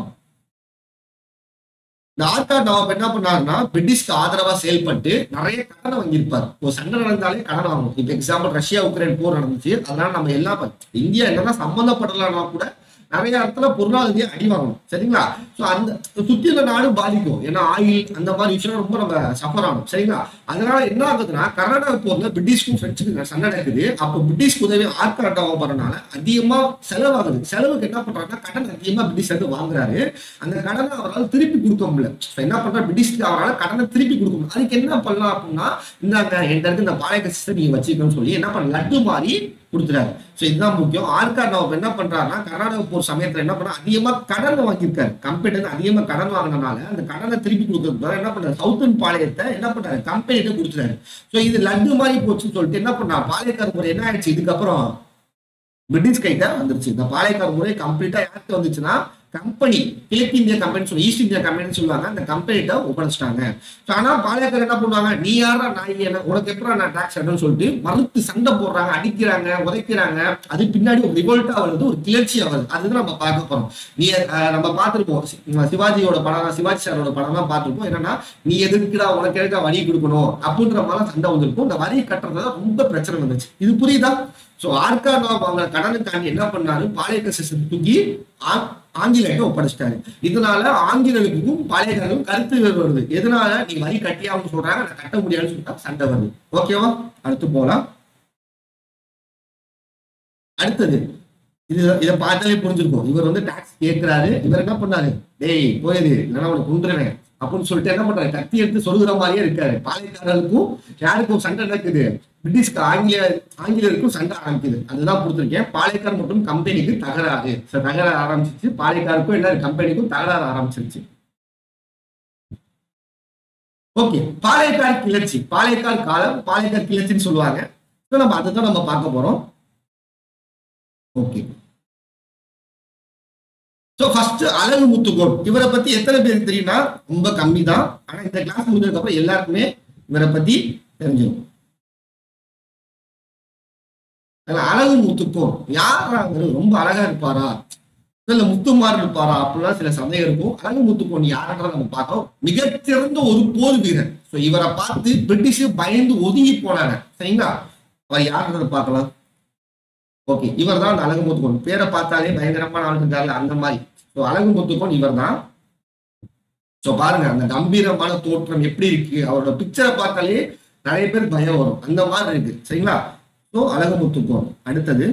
இந்த ஆர்காட் நவாப் என்ன பண்ணாருன்னா பிரிட்டிஷ்க்கு ஆதரவா செயல்பட்டு நிறைய கடனை வாங்கியிருப்பார் ஒரு சண்டை நடந்தாலே கடன் வாங்கணும் இப்ப எக்ஸாம்பிள் ரஷ்யா உக்ரைன் போர் நடந்துச்சு அதனால நம்ம எல்லாம் ப- இந்தியா என்னதான் சம்மந்தப்படலன்னா கூட நிறைய இடத்துல பொருளாதார அடி வாங்கணும் சரிங்களா சோ அந்த சுத்தி உள்ள நாடு பாதிக்கும் ஏன்னா ஆயில் அந்த மாதிரி விஷயம் ரொம்ப நம்ம சஃபர் ஆகும் சரிங்களா அதனால என்ன ஆகுதுன்னா கர்நாடகா போர்ல பிரிட்டிஷ்க்கும் பிரெஞ்சுக்கும் சண்டை நடக்குது அப்போ பிரிட்டிஷ்க்கு உதவி ஆர்காட்டாவும் போறதுனால அதிகமா செலவாகுது செலவுக்கு என்ன பண்றாங்கன்னா கடன் அதிகமா பிரிட்டிஷ் வந்து வாங்குறாரு அந்த கடனை அவரால் திருப்பி கொடுக்க முடியல இப்ப என்ன பண்றாரு பிரிட்டிஷ்க்கு அவரால் கடனை திருப்பி கொடுக்க முடியல அதுக்கு என்ன பண்ணலாம் அப்படின்னா இந்தாங்க என்கிட்ட இருக்கு இந்த பாளைய சிஸ்டம் நீங்க வச்சுக்கணும்னு சொல்லி என்ன பண்ண லட்டு மாதிரி கொடுத்துறாரு ஸோ இதுதான் முக்கியம் ஆர்கார் நவாப் என்ன பண்றாருன்னா கர்நாடக போர் சமயத்துல என்ன பண்ணா அதிகமா கடன் வாங்கியிருக்காரு கம்பெனி அதிகமா கடன் வாங்கினனால அந்த கடனை திருப்பி கொடுக்கறதுக்கு என்ன பண்றாரு சவுத்தன் பாளையத்தை என்ன பண்றாரு கம்பெனிட்ட கொடுத்துறாரு ஸோ இது லட்டு மாதிரி போச்சுன்னு சொல்லிட்டு என்ன பண்ணா பாளையக்கார முறை என்ன ஆயிடுச்சு இதுக்கப்புறம் பிரிட்டிஷ் கைட்ட வந்துருச்சு இந்த பாளையக்கார முறை கம்ப்ளீட்டா யாருக்கு வந்துச்சுன்னா கம்பெனி கிழக்கு இந்திய கம்பெனி சொல்லி ஈஸ்ட் இந்தியா கம்பெனி சொல்லுவாங்க அந்த கம்பெனிட்ட ஒப்படைச்சிட்டாங்க So, ஆனா பாளையக்காரர் என்ன பண்ணுவாங்க நீ யாரா நான் என்ன உனக்கு எப்பறம் நான் டாக்ஸ் கட்டணும்னு சொல்லிட்டு மறுத்து சண்டை போடுறாங்க அடிக்கிறாங்க உதைக்கிறாங்க அது பின்னாடி ஒரு ரிவோல்ட்டா வருது ஒரு கிளர்ச்சியா வருது அதுதான் நம்ம பார்க்க போறோம் நீ அஹ், நம்ம பார்த்திருப்போம் சி- நம்ம சிவாஜியோட படம் சிவாஜி சாரோட படம் தான் பார்த்திருப்போம் என்னன்னா நீ எதுக்குடா உனக்கு எதுக்கா வரி கொடுக்கணும் அப்படின்ற மாதிரி சண்டை வந்திருக்கும் இந்த வரி கட்டுறதுல ரொம்ப பிரச்சனை வந்துச்சு இது புரியுதா சோ ஆர்கா நவாப் அவங்க கடனுக்காண்டி என்ன பண்ணாரு பாளையக்க சிஸ்டம் தூக்கி ஆ- ஆங்கிலேயர்கிட்ட ஒப்படைச்சிட்டாரு இதனால ஆங்கிலேயருக்கும் பாளையக்காரருக்கும் கருத்து வேறு வருது எதனால நீ வரி கட்டியாகும் சொல்றாங்க நான் கட்ட முடியாதுன்னு சொல்லிட்டா சண்டை வருது ஓகேவா அடுத்து போலாம் அடுத்தது இது இதை பார்த்தாலே புரிஞ்சிருக்கும் இவர் வந்து டாக்ஸ் கேட்கிறாரு இவர் என்ன பண்ணாரு டேய் போயிரு இல்லைன்னா உனக்கு குண்டுருவேன் அப்படின்னு சொல்லிட்டு என்ன பண்றாரு கத்தி எடுத்து சொல்லுகிற மாதிரியே இருக்காரு பாளையக்காரருக்கும் யாருக்கும் சண்டை நடக்குது பிரிட்டிஷ்க்கு ஆங்கிலேய ஆங்கிலேயருக்கும் சண்டை ஆரம்பிக்குது அதுதான் கொடுத்துருக்கேன் பாளையக்கார் மற்றும் கம்பெனிக்கு தகராறு So, தகராறு ஆரம்பிச்சிச்சு பாளையக்காருக்கும் என்ன கம்பெனிக்கும் தகராறு ஆரம்பிச்சிருச்சு ஓகே பாளையக்கார் கிளர்ச்சி பாளையக்கார் காலம் பாளையக்கார் கிளர்ச்சின்னு சொல்லுவாங்க So, நம்ம அதை தான் நம்ம பார்க்க போறோம் ஓகே சோ ஃபர்ஸ்ட் அழகு முத்துக்கோன் இவரை பத்தி எத்தனை பேருக்கு தெரியும்னா ரொம்ப கம்மி தான் ஆனா இந்த கிளாஸ் முடிஞ்சதுக்கு அப்புறம் எல்லாருக்குமே இவரை பத்தி தெரிஞ்சிடும் அதுல அழகு முத்துக்கோன் யாரா அவரு ரொம்ப அழகா இருப்பாரா இல்ல முத்துமார் இருப்பாரா அப்படிலாம் சில சந்தேகம் இருக்கும் அழகு முத்துக்கோன் யாருன்றத நம்ம பார்க்கோம் மிகச்சிறந்த ஒரு போர் வீரர் சோ இவரை பார்த்து பிரிட்டிஷ் பயந்து ஒதுங்கி போனாங்க சரிங்களா அவர் யாருன்றத பார்க்கலாம் ஓகே இவர் தான் அந்த அழகு முத்துக்கோன் பேரை பார்த்தாலே பயங்கரமான ஆள் இருக்காருல்ல அந்த மாதிரி ஸோ அழகு முத்துக்கோன் இவர் தான் ஸோ பாருங்க அந்த கம்பீரமான தோற்றம் எப்படி இருக்கு அவரோட பிக்சரை பார்த்தாலே நிறைய பேர் பயம் வரும் அந்த மாதிரி இருக்கு சரிங்களா ஸோ அழகு முத்துக்கோன் அடுத்தது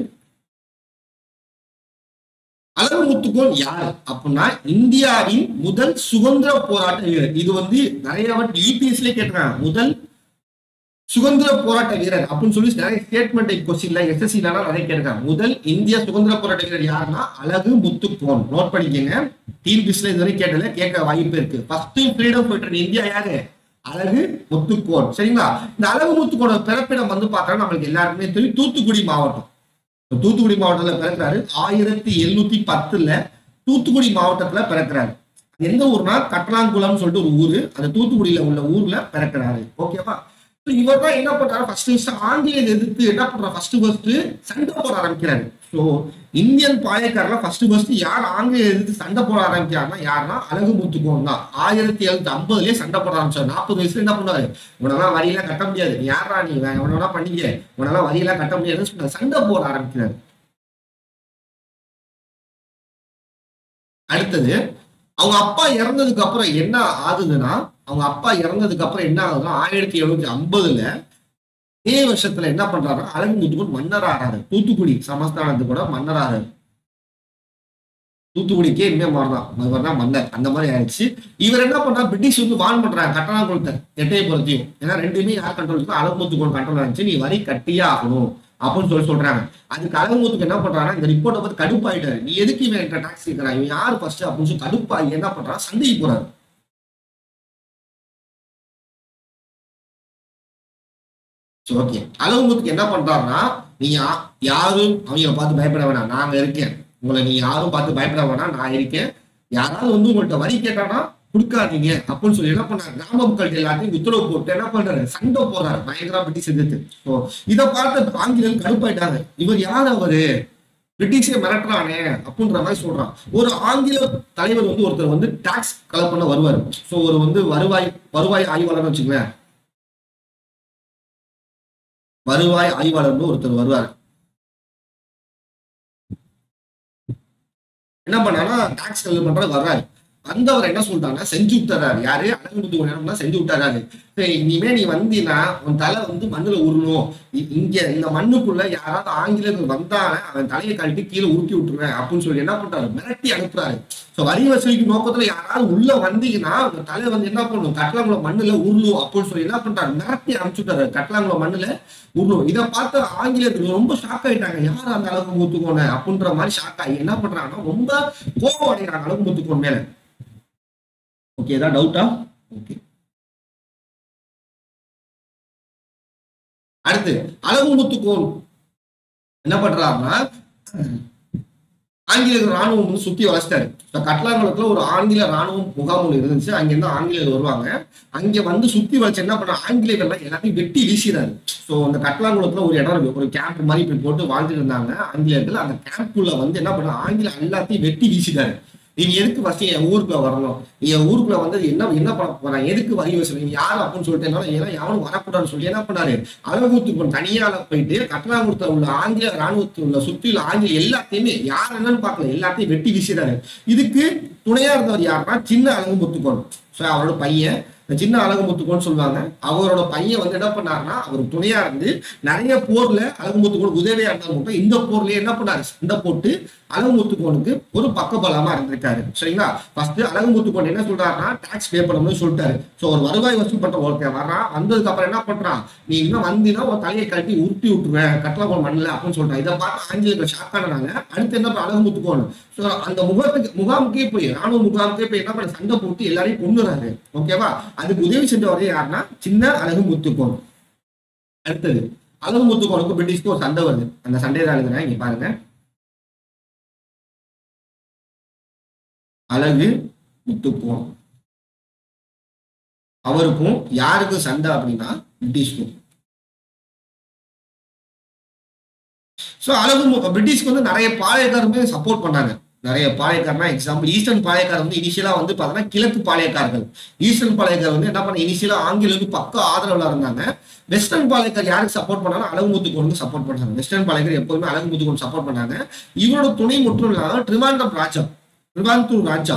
அழகு முத்துக்கோன் யார் அப்படின்னா இந்தியாவின் முதல் சுதந்திர போராட்ட வீரர் இது வந்து நிறைய வாட்டி யூபிஎஸ்ல கேட்டாங்க முதல் சுதந்திர போராட்ட வீரர் அப்படின்னு சொல்லி நிறைய ஸ்டேட்மெண்ட் கொஸ்டின்ல எஸ்எஸ்சில நிறைய கேட்டிருக்காங்க முதல் இந்திய சுதந்திர போராட்ட வீரர் யாருன்னா அழகு முத்துக்கோன் நோட் பண்ணிக்கங்க டிஎன்பிஎஸ்ல இதுவரை கேட்டல கேட்க வாய்ப்பு இருக்கு ஃபர்ஸ்ட் ஃப்ரீடம் ஃபைட்டர் இந்தியா யாரு அழகு முத்துக்கோன் சரிங்களா இந்த அழகு முத்துக்கோனோட பிறப்பிடம் வந்து பார்த்தா நம்மளுக்கு எல்லாருக்குமே தெரியும் தூத்துக்குடி மாவட்டம் இப்ப தூத்துக்குடி மாவட்டத்துல பிறக்கிறாரு ஆயிரத்தி எழுநூத்தி பத்துல தூத்துக்குடி மாவட்டத்துல பிறக்கிறாரு எந்த ஊர்னா கட்டலாங்குளம்னு சொல்லிட்டு ஒரு ஊரு அந்த தூத்துக்குடியில உள்ள ஊர்ல பிறக்கிறாரு ஓகேவா இவர் தான் என்ன பண்றாரு ஃபர்ஸ்ட் ஃபர்ஸ்ட் ஆங்கிலேயர் எதிர்த்து என்ன பண்றாரு ஃபர்ஸ்ட் ஃபர்ஸ்ட் சண்டை போட ஆரம்பிக்கிறாரு ஸோ இந்தியன் பாயக்காரர்ல ஃபர்ஸ்ட் ஃபர்ஸ்ட் யார் ஆங்கிலேயர் எதிர்த்து சண்டை போட ஆரம்பிக்கிறாருன்னா யாருன்னா அழகு முத்துக்கோன் தான் ஆயிரத்தி எழுநூத்தி ஐம்பதுலயே சண்டை போட ஆரம்பிச்சாரு நாற்பது வயசுல என்ன பண்ணாரு உனெல்லாம் வரியெல்லாம் கட்ட முடியாது நீ யாரா நீ உனவனா பண்ணிக்க உனெல்லாம் வரியெல்லாம் கட்ட முடியாதுன்னு சொன்னாரு சண்டை போட ஆரம்பிக்கிறாரு அடுத்தது அவங்க அப்பா இறந்ததுக்கு அப்புறம் என்ன ஆகுதுன்னா அவங்க அப்பா இறந்ததுக்கு அப்புறம் என்ன ஆகுதுன்னா ஆயிரத்தி எழுநூத்தி ஐம்பதுல இதே வருஷத்துல என்ன பண்றாரு அழகு முத்துக்குன் மன்னர் ஆறாரு தூத்துக்குடி சமஸ்தானத்துக்கு கூட மன்னர் ஆறாரு தூத்துக்குடிக்கே இனிமே மாறலாம் இவர் தான் மன்னர் அந்த மாதிரி ஆயிடுச்சு இவர் என்ன பண்ணா பிரிட்டிஷ் வந்து வான் பண்றாங்க கட்டணாங்குளத்தை எட்டயபுரத்தையும் ஏன்னா ரெண்டுமே யார் கண்ட்ரோல் இருக்கோ அழகுமுத்துக்கோன் கண்ட்ரோல் ஆச்சு நீ வரி கட்டியே ஆகணும் அப்படின்னு சொல்லி சொல்றாங்க அதுக்கு அழகுமுத்துக்கு என்ன பண்றாங்கன்னா இந்த ரிப்போர்ட்டை பார்த்து கடுப்பாயிட்டாரு நீ எதுக்கு இவன் என்கிட்ட டாக்ஸ் கேட்கறான் இவன் யாரு ஃபர்ஸ்ட் அப்படின்னு சொல்லி கடுப்பாகி என்ன பண்றான் சண்டைக்கு போறாரு ஓகே அழகுமுத்துக்கு என்ன பண்றாருன்னா நீ யா- யாரும் அவங்கள பார்த்து பயப்பட வேணாம் நாங்க இருக்கேன் உங்களை நீ யாரும் பார்த்து பயப்பட வேணாம் நான் இருக்கேன் யாராவது வந்து உங்கள்ட்ட வரி கேட்டானா கொடுக்காதீங்க அப்படின்னு சொல்லி என்ன பண்ணாரு கிராம மக்கள் எல்லாத்தையும் உத்தரவு போட்டு என்ன பண்றாரு சண்டை போறாரு பயங்கரமா பிரிட்டிஷ் எதிர்த்து ஸோ இதை பார்த்து ஆங்கிலம் கடுப்பாயிட்டாங்க இவர் யார் அவரு பிரிட்டிஷே மிரட்டுறானே அப்படின்ற மாதிரி சொல்றான் ஒரு ஆங்கில தலைவர் வந்து ஒருத்தர் வந்து டாக்ஸ் கலெக்ட் பண்ண வருவார் ஸோ ஒரு வந்து வருவாய் வருவாய் ஆய்வாளர்னு வச்சுங்களேன் வருவாய் ஆய்வாளர்னு ஒருத்தர் வருவார் என்ன பண்ணானா டாக்ஸ் கலெக்ட் பண்றது வர்றாரு வந்தவர் என்ன சொல்லிட்டாங்கன்னா செஞ்சு விட்டுறாரு யாரு அழகுமுத்து என்ன செஞ்சு விட்டுறாரு சரி, இனிமே நீ வந்தீன்னா உன் தலை வந்து மண்ணுல உருணும் இ- இங்க இந்த மண்ணுக்குள்ள யாராவது ஆங்கிலேயர்கள் வந்தானே அவன் தலையை கழட்டி கீழே உருக்கி விட்டுருவேன் அப்படின்னு சொல்லி என்ன பண்றாரு மிரட்டி அனுப்புறாரு சோ வரி வசூலிக்கும் நோக்கத்துல யாராவது உள்ள வந்தீங்கன்னா உங்க தலை வந்து என்ன பண்ணும் கட்டலாங்குளம் மண்ணுல உருளும் அப்படின்னு சொல்லி என்ன பண்றாரு மிரட்டி அனுப்பிச்சுட்டாரு கட்டலாங்குளம் மண்ணுல உருளும் இதை பார்த்து ஆங்கிலேயர்கள் ரொம்ப ஷாக் ஆயிட்டாங்க யார் அந்த அளவுக்கு மூத்துக்கோன அப்படின்ற மாதிரி ஷாக் ஆகி என்ன பண்றாங்கன்னா ரொம்ப கோபம் அடைகிறாங்க அளவுக்கு மூத்துக்கோன் மேல ஓகே ஏதாவது டவுட்டா ஓகே அடுத்து அழகு முத்துக்கோன் என்ன பண்றாருன்னா ஆங்கிலேய ராணுவம் வந்து சுத்தி வளைச்சிட்டாரு இப்ப கட்லாங்குளத்துல ஒரு ஆங்கில ராணுவம் முகாம் ஒன்று இருந்துச்சு அங்கிருந்து ஆங்கிலேயர் வருவாங்க அங்க வந்து சுத்தி வளைச்சு என்ன பண்ண ஆங்கிலேயர்கள் எல்லாத்தையும் வெட்டி வீசிறாரு சோ அந்த கட்லாங்குளத்துல ஒரு இடம் இருக்கு ஒரு கேம்ப் மாதிரி இப்படி போட்டு வாழ்ந்துட்டு இருந்தாங்க ஆங்கிலேயர்கள் அந்த கேம்ப்குள்ள வந்து என்ன பண்ண ஆங்கில எல்லாத்தையும் வெட்டி வீசிட்டாரு நீங்க எதுக்கு ஃபர்ஸ்ட் என் ஊருக்குள்ள வரணும் நீ என் ஊருக்குள்ள வந்து என்ன என்ன பண்ண போறான் எதுக்கு வரி வசூல் நீ யார் அப்படின்னு சொல்லிட்டு என்னால ஏன்னா எவனும் வரக்கூடாதுன்னு சொல்லி என்ன பண்ணாரு அழகுத்துக்கு தனியால போயிட்டு கட்டணாங்குளத்துல உள்ள ஆங்கில ராணுவத்தில் உள்ள சுற்றியுள்ள ஆங்கில எல்லாத்தையுமே யார் என்னன்னு பார்க்கல எல்லாத்தையும் வெட்டி வீசிறாரு இதுக்கு துணையா இருந்தவர் யாருன்னா சின்ன அழகு முத்துக்கோன் ஸோ அவரோட பையன் இந்த சின்ன அழகு முத்துக்கோன்னு சொல்லுவாங்க அவரோட பையன் வந்து என்ன பண்ணாருன்னா அவர் துணையா இருந்து நிறைய போர்ல அழகு முத்துக்கோன் உதவியா இருந்தாலும் மட்டும் இந்த போர்லயே என்ன பண்ணாரு சண்டை போட்டு அழகு முத்துக்கோனுக்கு ஒரு பக்கபலமா இருந்திருக்காரு சரிங்களா ஃபர்ஸ்ட் அழகு முத்துக்கோன் என்ன சொல்றாருன்னா டாக்ஸ் பே பண்ணணும்னு சொல்லிட்டாரு ஸோ ஒரு வருவாய் வசூல் பண்ற ஒருத்தன் வர்றான் வந்ததுக்கு அப்புறம் என்ன பண்றான் நீ இன்னும் வந்தீங்கன்னா உன் தலையை கட்டி உருட்டி விட்டுருவேன் கட்டளை மண்ணில் அப்படின்னு சொல்றான் இதை பார்த்து ஆங்கிலேயர்கள் ஷாக் ஆனாங்க அடுத்து என்ன பண்ண அழகு முத்துக்கோன் ஸோ அந்த முகத்துக்கு முகாமுக்கே போய் ராணுவ முகாமுக்கே போய் என்ன பண்ண சண்டை போட்டு எல்லாரையும் கொண்டுறாரு ஓகேவா அதுக்கு உதவி செஞ்சவரே யாருன்னா சின்ன அழகு முத்துக்கோன் அடுத்தது அழகு முத்துக்கோனுக்கு பிரிட்டிஷ்க்கு ஒரு சண்டை வருது அந்த சண்டையை தான் எழுதுறேன் இங்க பாருங்க அழகு முத்துக்கோன் அவருக்கும் யாருக்கும் சண்டை அப்படின்னா பிரிட்டிஷ்க்கும் ஸோ அழகு மு- பிரிட்டிஷ்க்கு வந்து நிறைய பாளையக்காரருமே சப்போர்ட் பண்ணாங்க நிறைய பாளையக்காரனா எக்ஸாம்பிள் ஈஸ்டர்ன் பாளையக்காரர் வந்து இனிஷியலா வந்து பார்த்தீங்கன்னா கிழக்கு பாளையக்காரர்கள் ஈஸ்டர்ன் பாளையக்காரர் வந்து என்ன பண்ண இனிஷியலா ஆங்கிலேயருக்கு பக்க ஆதரவுல இருந்தாங்க வெஸ்டர்ன் பாளையக்கார் யாருக்கு சப்போர்ட் பண்ணாலும் அழகுமுத்துக்கோனுக்கு சப்போர்ட் பண்ணாங்க வெஸ்டர்ன் பாளையக்கார் எப்போதுமே அழகுமுத்துக்கோன் சப்போர்ட் பண்ணாங்க இவரோட துணை மட்டும் இல்லாம ட்ரிவாண்டம் ராஜா திருவாந்தூர் ராஜா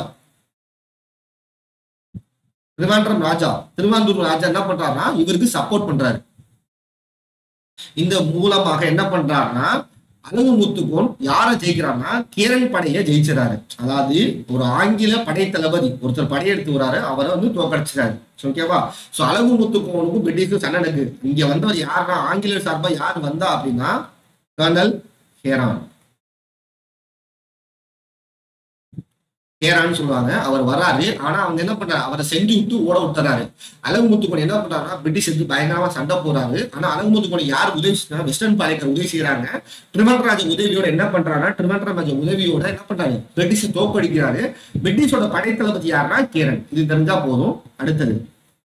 திருவாண்டம் ராஜா திருவாந்தூர் ராஜா என்ன பண்றாருன்னா இவருக்கு சப்போர்ட் பண்றாரு இந்த மூலமாக என்ன பண்றாருன்னா அழகு முத்துக்கோன் யாரை ஜெயிக்கிறார்னா கேரன் படையை ஜெயிச்சிடாரு அதாவது ஒரு ஆங்கில படை தளபதி ஒருத்தர் படையெடுத்து வராரு அவரை வந்து தோக்கடிச்சிட்டாரு ஓகேவா சோ அழகு முத்துக்கோனுக்கும் பிரிட்டிஷுக்கும் சண்டை நடக்குது இங்க வந்தவர் யாருன்னா ஆங்கிலேயர் சார்பா யார் வந்தா அப்படின்னா கர்னல் ஹேரான் கேரான்னு சொல்லுவாங்க அவர் வராரு ஆனா அவங்க என்ன பண்றாரு அவரை செஞ்சு விட்டு ஓட விட்டுறாரு அழகுமுத்துக்கோன் என்ன பண்றாருன்னா பிரிட்டிஷ் எடுத்து பயங்கரமா சண்டை போறாரு ஆனா அழகுமுத்துக்கோன் யார் உதவி செய்யறாங்க வெஸ்டர்ன் பாளையக்கர் உதவி செய்யறாங்க திருமணராஜ உதவியோட என்ன பண்றாருன்னா திருமணராஜ உதவியோட என்ன பண்றாரு பிரிட்டிஷ் தோக்கடிக்கிறாரு பிரிட்டிஷோட படைத்தளபதி யாருன்னா கேரன் இது தெரிஞ்சா போதும் அடுத்தது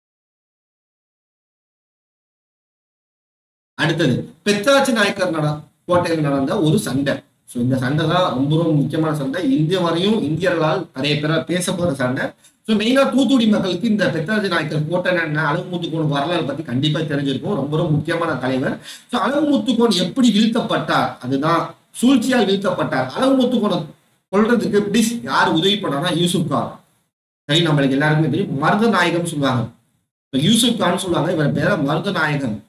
அடுத்தது பெத்தாச்சி நாயக்கர் நட கோட்டையில் நடந்த ஒரு சண்டை ஸோ இந்த சண்டை தான் ரொம்ப ரொம்ப முக்கியமான சண்டை இந்திய வரையும் இந்தியர்களால் நிறைய பேரால் பேசப்படுற சண்டை ஸோ மெயினாக தூத்துக்குடி மக்களுக்கு இந்த பெத்தாஜி நாயக்கர் கோட்டை என்ன அழகுமுத்துக்கோன் வரலாறு பற்றி கண்டிப்பாக தெரிஞ்சிருக்கும் ரொம்ப ரொம்ப முக்கியமான தலைவர் ஸோ அழகுமுத்துக்கோன் எப்படி வீழ்த்தப்பட்டார் அதுதான் சூழ்ச்சியால் வீழ்த்தப்பட்டார் அழகுமுத்துக்கோனை கொள்றதுக்கு பிரிட்டிஷ் யார் உதவி பண்ணார்னா யூசுப் கான் சரி நம்மளுக்கு எல்லாருக்குமே தெரியும் மருத நாயகம் சொல்லுவாங்க இப்ப யூசுப் கான் சொல்லுவாங்க இவர் பேர மருத நாயகம்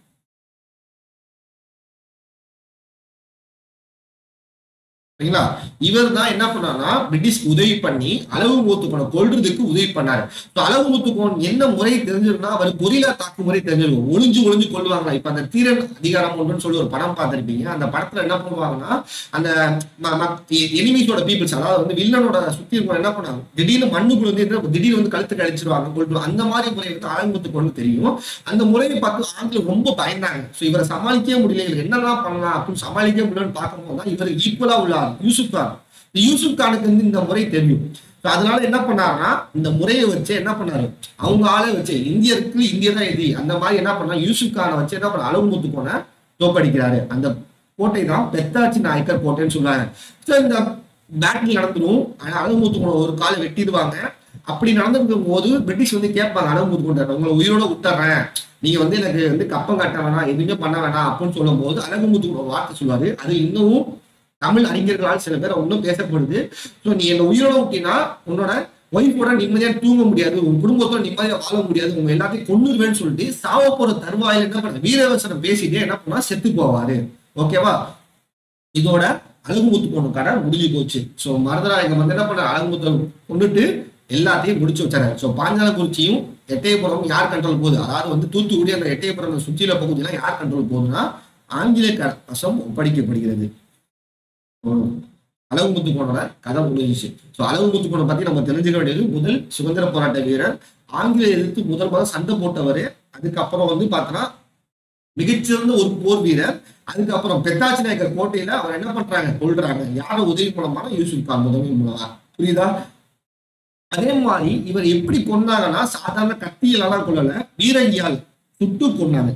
சரிங்களா இவர் தான் என்ன பண்ணார்னா பிரிட்டிஷ்க்கு உதவி பண்ணி அளவு மூத்துக்கோனை கொல்றதுக்கு உதவி பண்ணாரு ஸோ அளவு மூத்துக்கோன் என்ன முறை தெரிஞ்சிருக்குன்னா அவர் கொரிலா தாக்கு முறை தெரிஞ்சிருக்கும் ஒளிஞ்சு ஒளிஞ்சு கொள்ளுவாங்களா இப்ப அந்த தீரன் அதிகாரம் ஒன்றுன்னு சொல்லி ஒரு படம் பார்த்திருப்பீங்க அந்த படத்துல என்ன பண்ணுவாங்கன்னா அந்த எனிமிஸோட பீப்புள்ஸ் அதாவது வந்து வில்லனோட சுத்தி இருக்கவங்க என்ன பண்ணாங்க திடீர்னு மண்ணுக்குள்ள வந்து என்ன திடீர்னு வந்து கழுத்து கழிச்சிருவாங்க கொள்ளுவாங்க அந்த மாதிரி முறை வந்து ஆழமுத்துக்கோன்னு தெரியும் அந்த முறையை பார்த்து ஆண்கள் ரொம்ப பயந்தாங்க ஸோ இவரை சமாளிக்கவே முடியல இவர் என்னதான் பண்ணலாம் அப்படின்னு சமாளிக்க முடியலன்னு பார்க்கும்போது தான் இவர் ஈக்குவலா உள்ளார் யூசுப் கான் இந்த யூசுப் கானுக்கு வந்து இந்த முறை தெரியும் So அதனால என்ன பண்ணாருன்னா இந்த முறையை வச்சு என்ன பண்ணாரு அவங்க ஆளே வச்சு இந்தியருக்கு இந்திய தான் எதி அந்த மாதிரி என்ன பண்ணா யூசுப் கானை வச்சு என்ன பண்ண அளவுமுத்து போன தோக்கடிக்கிறாரு அந்த கோட்டை தான் பெத்தாச்சி நாயக்கர் கோட்டைன்னு சொல்றாங்க ஸோ இந்த பேட்டில் நடந்துடும் ஆனா அளவுமுத்து போன ஒரு காலை வெட்டிடுவாங்க அப்படி நடந்திருக்கும் போது பிரிட்டிஷ் வந்து கேட்பாங்க அளவுமுத்து கொண்டாரு உங்களை உயிரோட விட்டுறேன் நீங்க வந்து எனக்கு வந்து கப்பம் கட்ட வேணாம் எதுவுமே பண்ண வேணாம் அப்படின்னு சொல்லும் போது அழகுமுத்து ஒரு வார்த்தை சொல்லுவாரு அது இன்னமும் தமிழ் அறிஞர்களால் சில பேர் இன்னும் பேசப்படுது ஸோ நீ என்ன உயிரோட விட்டினா உன்னோட ஒய்ஃபோட நிம்மதியா தூங்க முடியாது உன் குடும்பத்தோட நிம்மதியா வாழ முடியாது உங்க எல்லாத்தையும் கொண்டுருவேன்னு சொல்லிட்டு சாவ போற தருவாயில் என்ன பண்ண வீரவசனம் பேசிட்டே என்ன பண்ணா செத்து போவாரு ஓகேவா இதோட அழகுமுத்து பொண்ணு கடை முடிஞ்சு போச்சு ஸோ மருதநாயகம் வந்து என்ன பண்ண அழகுமுத்தை கொண்டுட்டு எல்லாத்தையும் முடிச்சு வச்சாரு ஸோ பாஞ்சாலக்குறிச்சியும் எட்டயபுரம் யார் கண்ட்ரோல் போகுது அதாவது வந்து தூத்துக்குடி அந்த எட்டயபுரம் சுற்றில பகுதியெல்லாம் யார் கண்ட்ரோல் போகுதுன்னா ஆங்கிலேய வசம் ஒப்படைக்கப்படுகிறது அழகுமுத்து போனோட கதை முடிஞ்சிச்சு ஸோ அழகுமுத்து போன பத்தி நம்ம தெரிஞ்சுக்க வேண்டியது முதல் சுதந்திர போராட்ட வீரர் ஆங்கிலேய எதிர்த்து முதல் முதல் சண்டை போட்டவர் அதுக்கப்புறம் வந்து பார்த்தோன்னா மிகச்சிறந்த ஒரு போர் வீரர் அதுக்கப்புறம் பெத்தாச்சி நாயக்கர் கோட்டையில அவர் என்ன பண்றாங்க கொள்றாங்க யார உதவி மூலமான யூசுப் கான் உதவி மூலமா புரியுதா அதே மாதிரி இவர் எப்படி கொண்டாங்கன்னா சாதாரண கத்தியிலலாம் கொள்ளல வீரங்கியால் சுட்டு கொண்டாங்க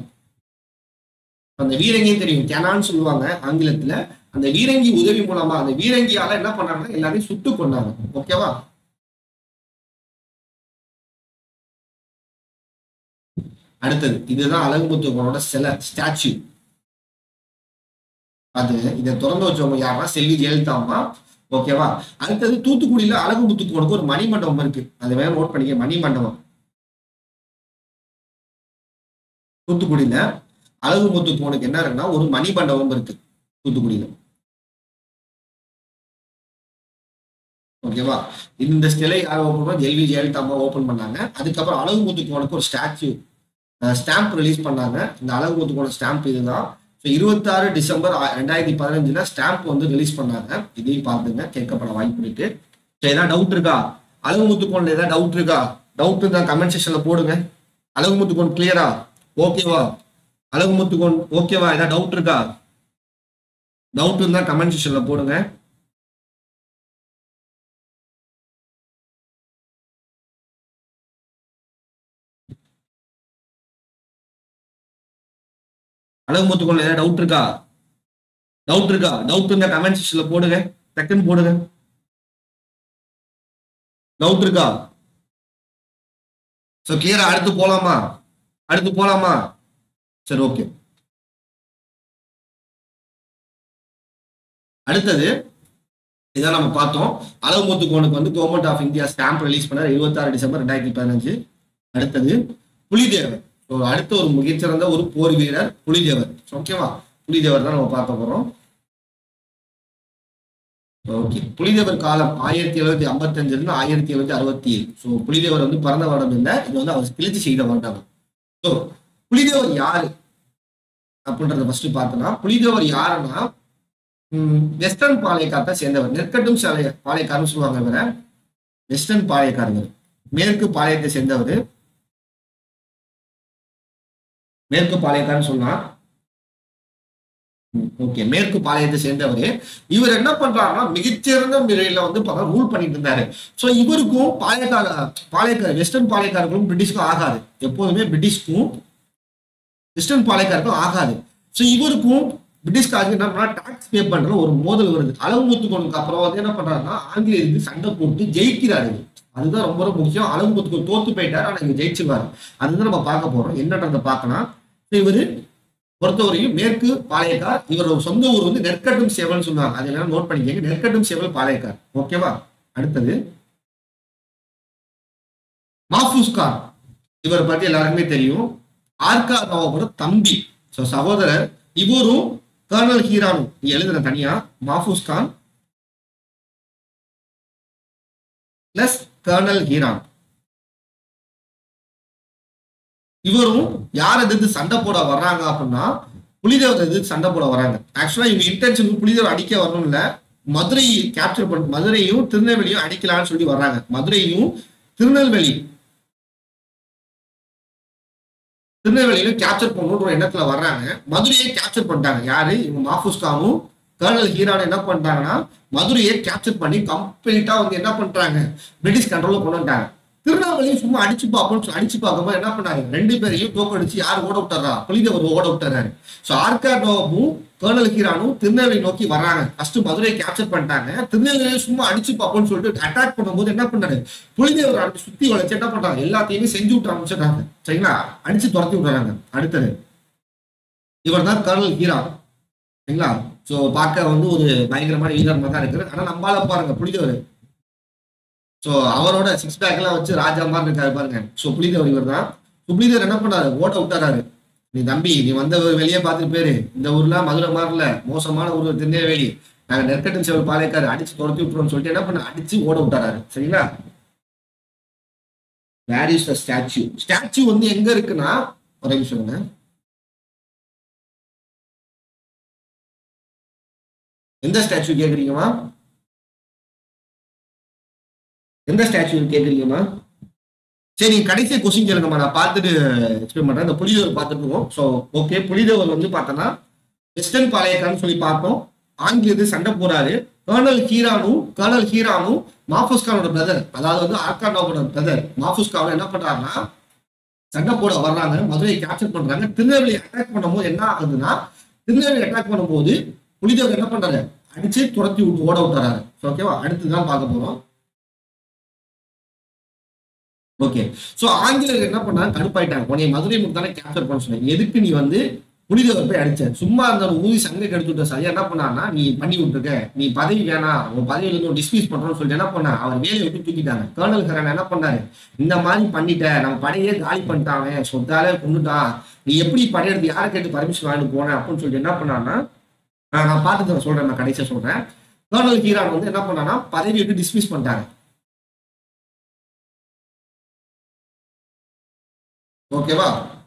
அந்த வீரங்கியும் தெரியும் கெனான்னு சொல்லுவாங்க ஆங்கிலத்துல அந்த வீரங்கி உதவி மூலமா அந்த வீரங்கியால என்ன பண்ணாங்கன்னா எல்லாரையும் சுட்டு கொண்டாங்க ஓகேவா அடுத்தது இதுதான் அழகுமுத்துவனோட சில ஸ்டாச்சு அது இதை திறந்து வச்சவங்க யாருன்னா செல்வி ஜெயலலிதா அம்மா ஓகேவா அடுத்தது தூத்துக்குடியில அழகுமுத்துக்கோனுக்கு ஒரு மணி மண்டபம் இருக்கு அதை வேற நோட் பண்ணிக்க மணி மண்டபம் தூத்துக்குடியில அழகுமுத்துக்கோனுக்கு என்ன இருக்குன்னா ஒரு மணி மண்டபம் இருக்கு தூத்துக்குடியில ஓகேவா இந்த சிலை யார் ஓப்பன் பண்ணா எல்வி ஜெயலலிதா அம்மா ஓப்பன் பண்ணாங்க அதுக்கப்புறம் அழகுமுத்துக்கோனுக்கு ஒரு ஸ்டாச்சு ஸ்டாம்ப் ரிலீஸ் பண்ணாங்க இந்த அழகுமுத்துக்கோன ஸ்டாம்ப் இதுதான் ஸோ இருபத்தாறு டிசம்பர் ஆ- ரெண்டாயிரத்தி பதினஞ்சுல ஸ்டாம்ப் வந்து ரிலீஸ் பண்ணாங்க இதையும் பார்த்துங்க கேட்கப்பட வாய்ப்பு இருக்கு ஸோ ஏதாவது டவுட் இருக்கா அழகுமுத்துக்கோன்ல ஏதாவது டவுட் இருக்கா டவுட் இருந்தா கமெண்ட் செக்ஷன்ல போடுங்க அழகுமுத்துக்கோன் கிளியரா ஓகேவா அழகுமுத்துக்கோன் ஓகேவா ஏதாவது டவுட் இருக்கா டவுட் இருந்தா கமெண்ட் செக்ஷன்ல போடுங்க அழகுமுத்துக்கோன் ஏதாவது டவுட் இருக்கா டவுட் இருக்கா டவுட் இருந்தா கமெண்ட் செக்ஷன்ல போடுங்க டக்குன்னு போடுங்க டவுட் இருக்கா சோ கிளியரா அடுத்து போலாமா அடுத்து போலாமா சரி ஓகே அடுத்தது இதான் நம்ம பார்த்தோம் அழகுமுத்துக்கோனுக்கு வந்து government of India stamp release பண்ணார் இருபத்தாறு டிசம்பர் ரெண்டாயிரத்தி பதினஞ்சு அடுத்தது புலிதேவர் ஸோ அடுத்த ஒரு மிகச்சிறந்த ஒரு போர் வீரர் புலிதேவர் ஓகேவா புலிதேவர் தான் நம்ம பார்க்க போறோம் ஓகே புலிதேவர் காலம் ஆயிரத்தி எழுநூத்தி ஐம்பத்தஞ்சுல இருந்து ஆயிரத்தி எழுநூத்தி அறுபத்தி ஏழு ஸோ புலிதேவர் வந்து பிறந்த வருடம் இல்லை இது வந்து அவர் கிழிச்சு செய்த வருடம் ஸோ புலிதேவர் யாரு அப்படின்றத ஃபர்ஸ்ட் பார்த்தோம்னா புலிதேவர் யாருன்னா ம், வெஸ்டர்ன் பாளையக்காரத்தை சேர்ந்தவர் நெற்கட்டும் சாலை பாளையக்காரன்னு சொல்லுவாங்க இவரை வெஸ்டர்ன் பாளையக்காரர் மேற்கு பாளையத்தை சேர்ந்தவர் மேற்கு பாளையக்காரன் சொன்னா ஓகே மேற்கு பாளையத்தை சேர்ந்தவர் இவர் என்ன பண்றாருன்னா மிகச்சிறந்த முறையில வந்து பார்த்தா ரூல் பண்ணிட்டு இருந்தாரு சோ இவருக்கும் பாளையக்கார பாளையக்கார வெஸ்டர்ன் பாளையக்காரர்களும் பிரிட்டிஷ்க்கும் ஆகாது எப்போதுமே பிரிட்டிஷ்க்கும் வெஸ்டர்ன் பாளையக்காருக்கும் ஆகாது ஸோ இவருக்கும் பிரிட்டிஷ்காரருக்கு என்ன பண்ணா டாக்ஸ் பே பண்ற ஒரு மோதல் வருது அளவு முத்துக்கோனுக்கு அப்புறம் வந்து என்ன பண்றாருன்னா ஆங்கிலேயருக்கு சண்டை போட்டு ஜெயிக்கிறாரு இவர். அதுதான் ரொம்ப ரொம்ப முக்கியம் அளவு முத்துக்கோன் தோத்து போயிட்டாரு ஆனா இங்க ஜெயிச்சுவாரு அதுதான் நம்ம பார்க்க போறோம் என்னன்றதை பார்க்கலாம் இவரு பொறுத்தவரையும் மேற்கு பாளையக்கார் இவரோட சொந்த ஊர் வந்து நெற்கட்டும் சேவல்னு சொல்லுவாங்க அது என்ன நோட் பண்ணிக்கங்க நெற்கட்டும் சேவல் பாளையக்கார் ஓகேவா அடுத்தது மாஃபூஸ் கான் இவரை பத்தி எல்லாருக்குமே தெரியும் ஆர்கா நவாபோட தம்பி ஸோ சகோதரர் இவரும் கர்னல் ஹீரானும் இங்க எழுதுன தனியா Mahfuz Khan plus colonel Heron இவரும் யார் எதிர்த்து சண்டை போட வர்றாங்க அப்படின்னா புலிதேவர் எதிர்த்து சண்டை போட வராங்க ஆக்சுவலா இவங்க இன்டென்ஷன் புலிதேவர் அடிக்க வரணும் இல்ல மதுரை கேப்சர் பண்ண மதுரையும் திருநெல்வேலியும் அடிக்கலாம்னு சொல்லி வர்றாங்க மதுரையும் திருநெல்வேலி திருநெல்வேலியில கேப்சர் பண்ணணுன்ற ஒரு எண்ணத்துல வர்றாங்க மதுரையை கேப்சர் பண்ணிட்டாங்க யாரு இவங்க மாஃபுஸ்காவும் கர்னல் ஹீரான் என்ன பண்றாங்கன்னா மதுரையை கேப்சர் பண்ணி கம்ப்ளீட்டா வந்து என்ன பண்றாங்க பிரிட்டிஷ் கண்ட்ரோல்ல கொண்டு வந்துட்டாங்க திருநெல்வேலியும் சும்மா அடிச்சு பார்ப்போம்னு சொல்லி அடிச்சு பார்க்கும்போது என்ன பண்ணாங்க ரெண்டு பேரையும் தோக்கடிச்சு யார் ஓட விட்டுறா புலிதேவர் ஓட விட்டுறாரு ஸோ ஆர்காடோவும் கர்னல் ஹீரானும் திருநெல்வேலி நோக்கி வர்றாங்க ஃபர்ஸ்ட் மதுரையை கேப்சர் பண்ணிட்டாங்க திருநெல்வேலியை சும்மா அடிச்சு பார்ப்போம்னு சொல்லிட்டு அட்டாக் பண்ணும்போது என்ன பண்ணாரு புலிதேவர் அடிச்சு சுத்தி வளைச்சு என்ன பண்றாங்க எல்லாத்தையுமே செஞ்சு விட்டு ஆரம்பிச்சிடுறாங்க சரிங்களா அடிச்சு துரத்தி விடுறாங்க அடுத்தது இவர் தான் கர்னல் ஹீரான் சரிங்களா ஸோ பார்க்க வந்து ஒரு பயங்கரமான வீரமாக தான் இருக்குது ஆனா நம்மளால பாருங்க புலிதேவர் ஸோ அவரோட சிக்ஸ் பேக் எல்லாம் வச்சு ராஜா மாதிரி இருக்காரு பாருங்க ஸோ புலிதேவர் இவர் தான் புலிதேவர் என்ன பண்ணாரு ஓட்ட விட்டாராரு நீ தம்பி நீ வந்த வெளியே பார்த்துட்டு பேரு இந்த ஊர்ல மதுரை மாதிரில மோசமான ஊர் திருநெல்வேலி நாங்க நெற்கட்டும் சேவல் பாளையக்காரு அடிச்சு துரத்தி விட்டுறோம்னு சொல்லிட்டு என்ன பண்ண அடிச்சு ஓட விட்டாராரு சரிங்களா where is the statue statue வந்து எங்க இருக்குன்னா ஒரே நிமிஷம் இருங்க. எந்த ஸ்டாச்சு கேக்குறீங்கம்மா எந்த ஸ்டாச்சு கேக்குறீங்கம்மா சரி நீங்க கடைசி கொஸ்டின் கேளுங்கம்மா நான் பார்த்துட்டு எக்ஸ்பிளைன் பண்றேன் இந்த புலிதேவர் பார்த்துட்டு இருக்கோம் ஸோ ஓகே புலிதேவர் வந்து பார்த்தோன்னா வெஸ்டர்ன் பாளையக்காரன்னு சொல்லி பார்த்தோம் ஆங்கிலேயர் சண்டை போறாரு கர்னல் ஹீரானும் கர்னல் ஹீரானும் மாஃபுஸ்கானோட பிரதர் அதாவது வந்து ஆர்கானோட பிரதர் மாஃபுஸ்காவும் என்ன பண்றாருன்னா சண்டை போட வர்றாங்க மதுரையை கேப்சர் பண்றாங்க திருநெல்வேலி அட்டாக் பண்ணும்போது என்ன ஆகுதுன்னா திருநெல்வேலி அட்டாக் பண்ணும்போது புலிதேவர் என்ன பண்றாரு அடிச்சு துரத்தி விட்டு ஓட விட்டுறாரு ஓகேவா அடுத்து தான் பார்க்க போறோம் ஓகே சோ ஆங்கிலேயர் என்ன பண்ணாங்க கடுப்பாயிட்டாங்க உன்னை மதுரை முத்து தானே கேப்சர் பண்ண சொன்னேன் எதுக்கு நீ வந்து புனிதவர் போய் அடிச்ச சும்மா அந்த ஒரு ஊதி சங்க கெடுத்து விட்ட சரியா என்ன பண்ணான்னா நீ பண்ணி விட்டுருக்க நீ பதவி வேணாம் உன் பதவியில இருந்து டிஸ்மிஸ் பண்றோம்னு சொல்லிட்டு என்ன பண்ணா அவர் வேலையை விட்டு தூக்கிட்டாங்க கர்னல் கரன் என்ன பண்ணாரு இந்த மாதிரி பண்ணிட்ட நம்ம படையே காலி பண்ணிட்டாங்க சொத்தாலே கொண்டுட்டான் நீ எப்படி படையெடுத்து யாரை கேட்டு பர்மிஷன் வாங்கிட்டு போன அப்படின்னு சொல்லிட்டு என்ன பண்ணான்னா நான் நான் பார்த்து சொல்றேன் நான் கடைசியா சொல்றேன் கர்னல் ஹீரான் வந்து என்ன பண்ணான்னா பதவி விட்டு டிஸ்மிஸ் பண்ணிட்டாங்க ஓகேவா